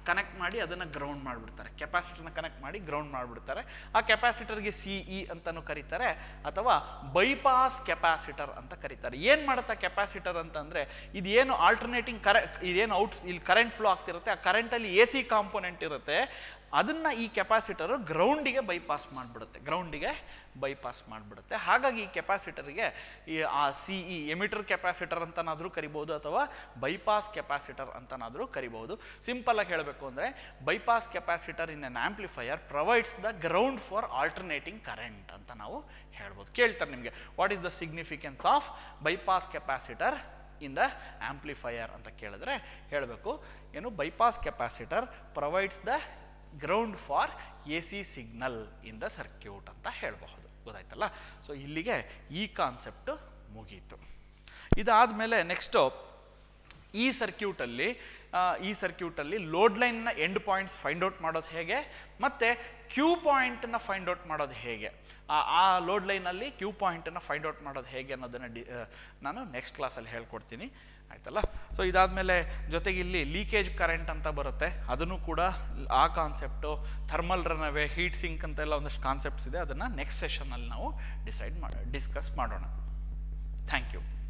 ಕನೆಕ್ಟ್ ಮಾಡಿ ಅದನ್ನು ಗ್ರೌಂಡ್ ಮಾಡಿಬಿಡ್ತಾರೆ ಕೆಪಾಸಿಟರ್ನ ಕನೆಕ್ಟ್ ಮಾಡಿ ಗ್ರೌಂಡ್ ಮಾಡಿಬಿಡ್ತಾರೆ ಆ ಕೆಪಾಸಿಟರ್ಗೆ ಸಿ ಇ ಅಂತಲೂ ಕರೀತಾರೆ ಅಥವಾ ಬೈಪಾಸ್ ಕೆಪಾಸಿಟರ್ ಅಂತ ಕರೀತಾರೆ ಏನು ಮಾಡುತ್ತಾ ಕೆಪಾಸಿಟರ್ ಅಂತಂದರೆ ಇದೇನು ಆಲ್ಟರ್ನೇಟಿಂಗ್ ಕರೆ ಇದೇನು ಔಟ್ ಇಲ್ಲಿ ಕರೆಂಟ್ ಫ್ಲೋ ಆಗ್ತಿರುತ್ತೆ ಆ ಕರೆಂಟಲ್ಲಿ ಎ ಸಿ ಕಾಂಪೊನೆಂಟ್ ಇರುತ್ತೆ ಅದನ್ನು ಈ ಕೆಪಾಸಿಟರು ಗ್ರೌಂಡಿಗೆ ಬೈಪಾಸ್ ಮಾಡಿಬಿಡುತ್ತೆ ಗ್ರೌಂಡಿಗೆ ಬೈಪಾಸ್ ಮಾಡಿಬಿಡುತ್ತೆ ಹಾಗಾಗಿ ಈ ಕೆಪಾಸಿಟರ್ಗೆ ಈ ಆ ಸಿ ಇ ಎಮಿಟರ್ ಕೆಪಾಸಿಟರ್ ಅಂತನಾದರೂ ಕರಿಬೋದು ಅಥವಾ ಬೈಪಾಸ್ ಕೆಪಾಸಿಟರ್ ಅಂತನಾದರೂ ಕರಿಬೋದು ಸಿಂಪಲಾಗಿ ಹೇಳಬೇಕು ಅಂದರೆ bypass capacitor in an amplifier provides the ground for alternating current ಅಂತ ನಾವು ಹೇಳ್ಬೋದು ಕೇಳ್ತಾರೆ ನಿಮಗೆ what is the significance of bypass capacitor in the amplifier ಅಂತ ಕೇಳಿದ್ರೆ ಹೇಳಬೇಕು ಏನು bypass capacitor provides the ground for A C signal in the circuit ಅಂತ ಹೇಳಬಹುದು ಗೊತ್ತಾಯ್ತಲ್ಲ ಸೊ ಇಲ್ಲಿಗೆ ಈ ಕಾನ್ಸೆಪ್ಟು ಮುಗೀತು ಇದಾದಮೇಲೆ ನೆಕ್ಸ್ಟು ಈ ಸರ್ಕ್ಯೂಟಲ್ಲಿ ಆ, ಈ ಸರ್ಕ್ಯೂಟಲ್ಲಿ ಲೋಡ್ ಲೈನ್ನ ಎಂಡ್ ಪಾಯಿಂಟ್ಸ್ ಫೈಂಡ್ ಔಟ್ ಮಾಡೋದು ಹೇಗೆ ಮತ್ತು ಕ್ಯೂ ಪಾಯಿಂಟನ್ನು ಫೈಂಡ್ ಔಟ್ ಮಾಡೋದು ಹೇಗೆ ಆ ಆ ಲೋಡ್ ಲೈನಲ್ಲಿ ಕ್ಯೂ ಪಾಯಿಂಟನ್ನು ಫೈಂಡ್ ಔಟ್ ಮಾಡೋದು ಹೇಗೆ ಅನ್ನೋದನ್ನು ಡಿ ಆ, ನಾನು ನೆಕ್ಸ್ಟ್ ಕ್ಲಾಸಲ್ಲಿ ಹೇಳ್ಕೊಡ್ತೀನಿ ಆಯ್ತಲ್ಲ ಸೊ ಇದಾದಮೇಲೆ ಜೊತೆಗೆ ಇಲ್ಲಿ ಲೀಕೇಜ್ ಕರೆಂಟ್ ಅಂತ ಬರುತ್ತೆ ಅದನ್ನು ಕೂಡ ಆ concept thermal runaway heat sink ಅಂತೆಲ್ಲ ಒಂದಷ್ಟು ಕಾನ್ಸೆಪ್ಟ್ಸ್ ಇದೆ ಅದನ್ನು ನೆಕ್ಸ್ಟ್ ಸೆಷನಲ್ಲಿ ನಾವು ಡಿಸೈಡ್ ಮಾಡಿ ಡಿಸ್ಕಸ್ ಮಾಡೋಣ ಥ್ಯಾಂಕ್ ಯು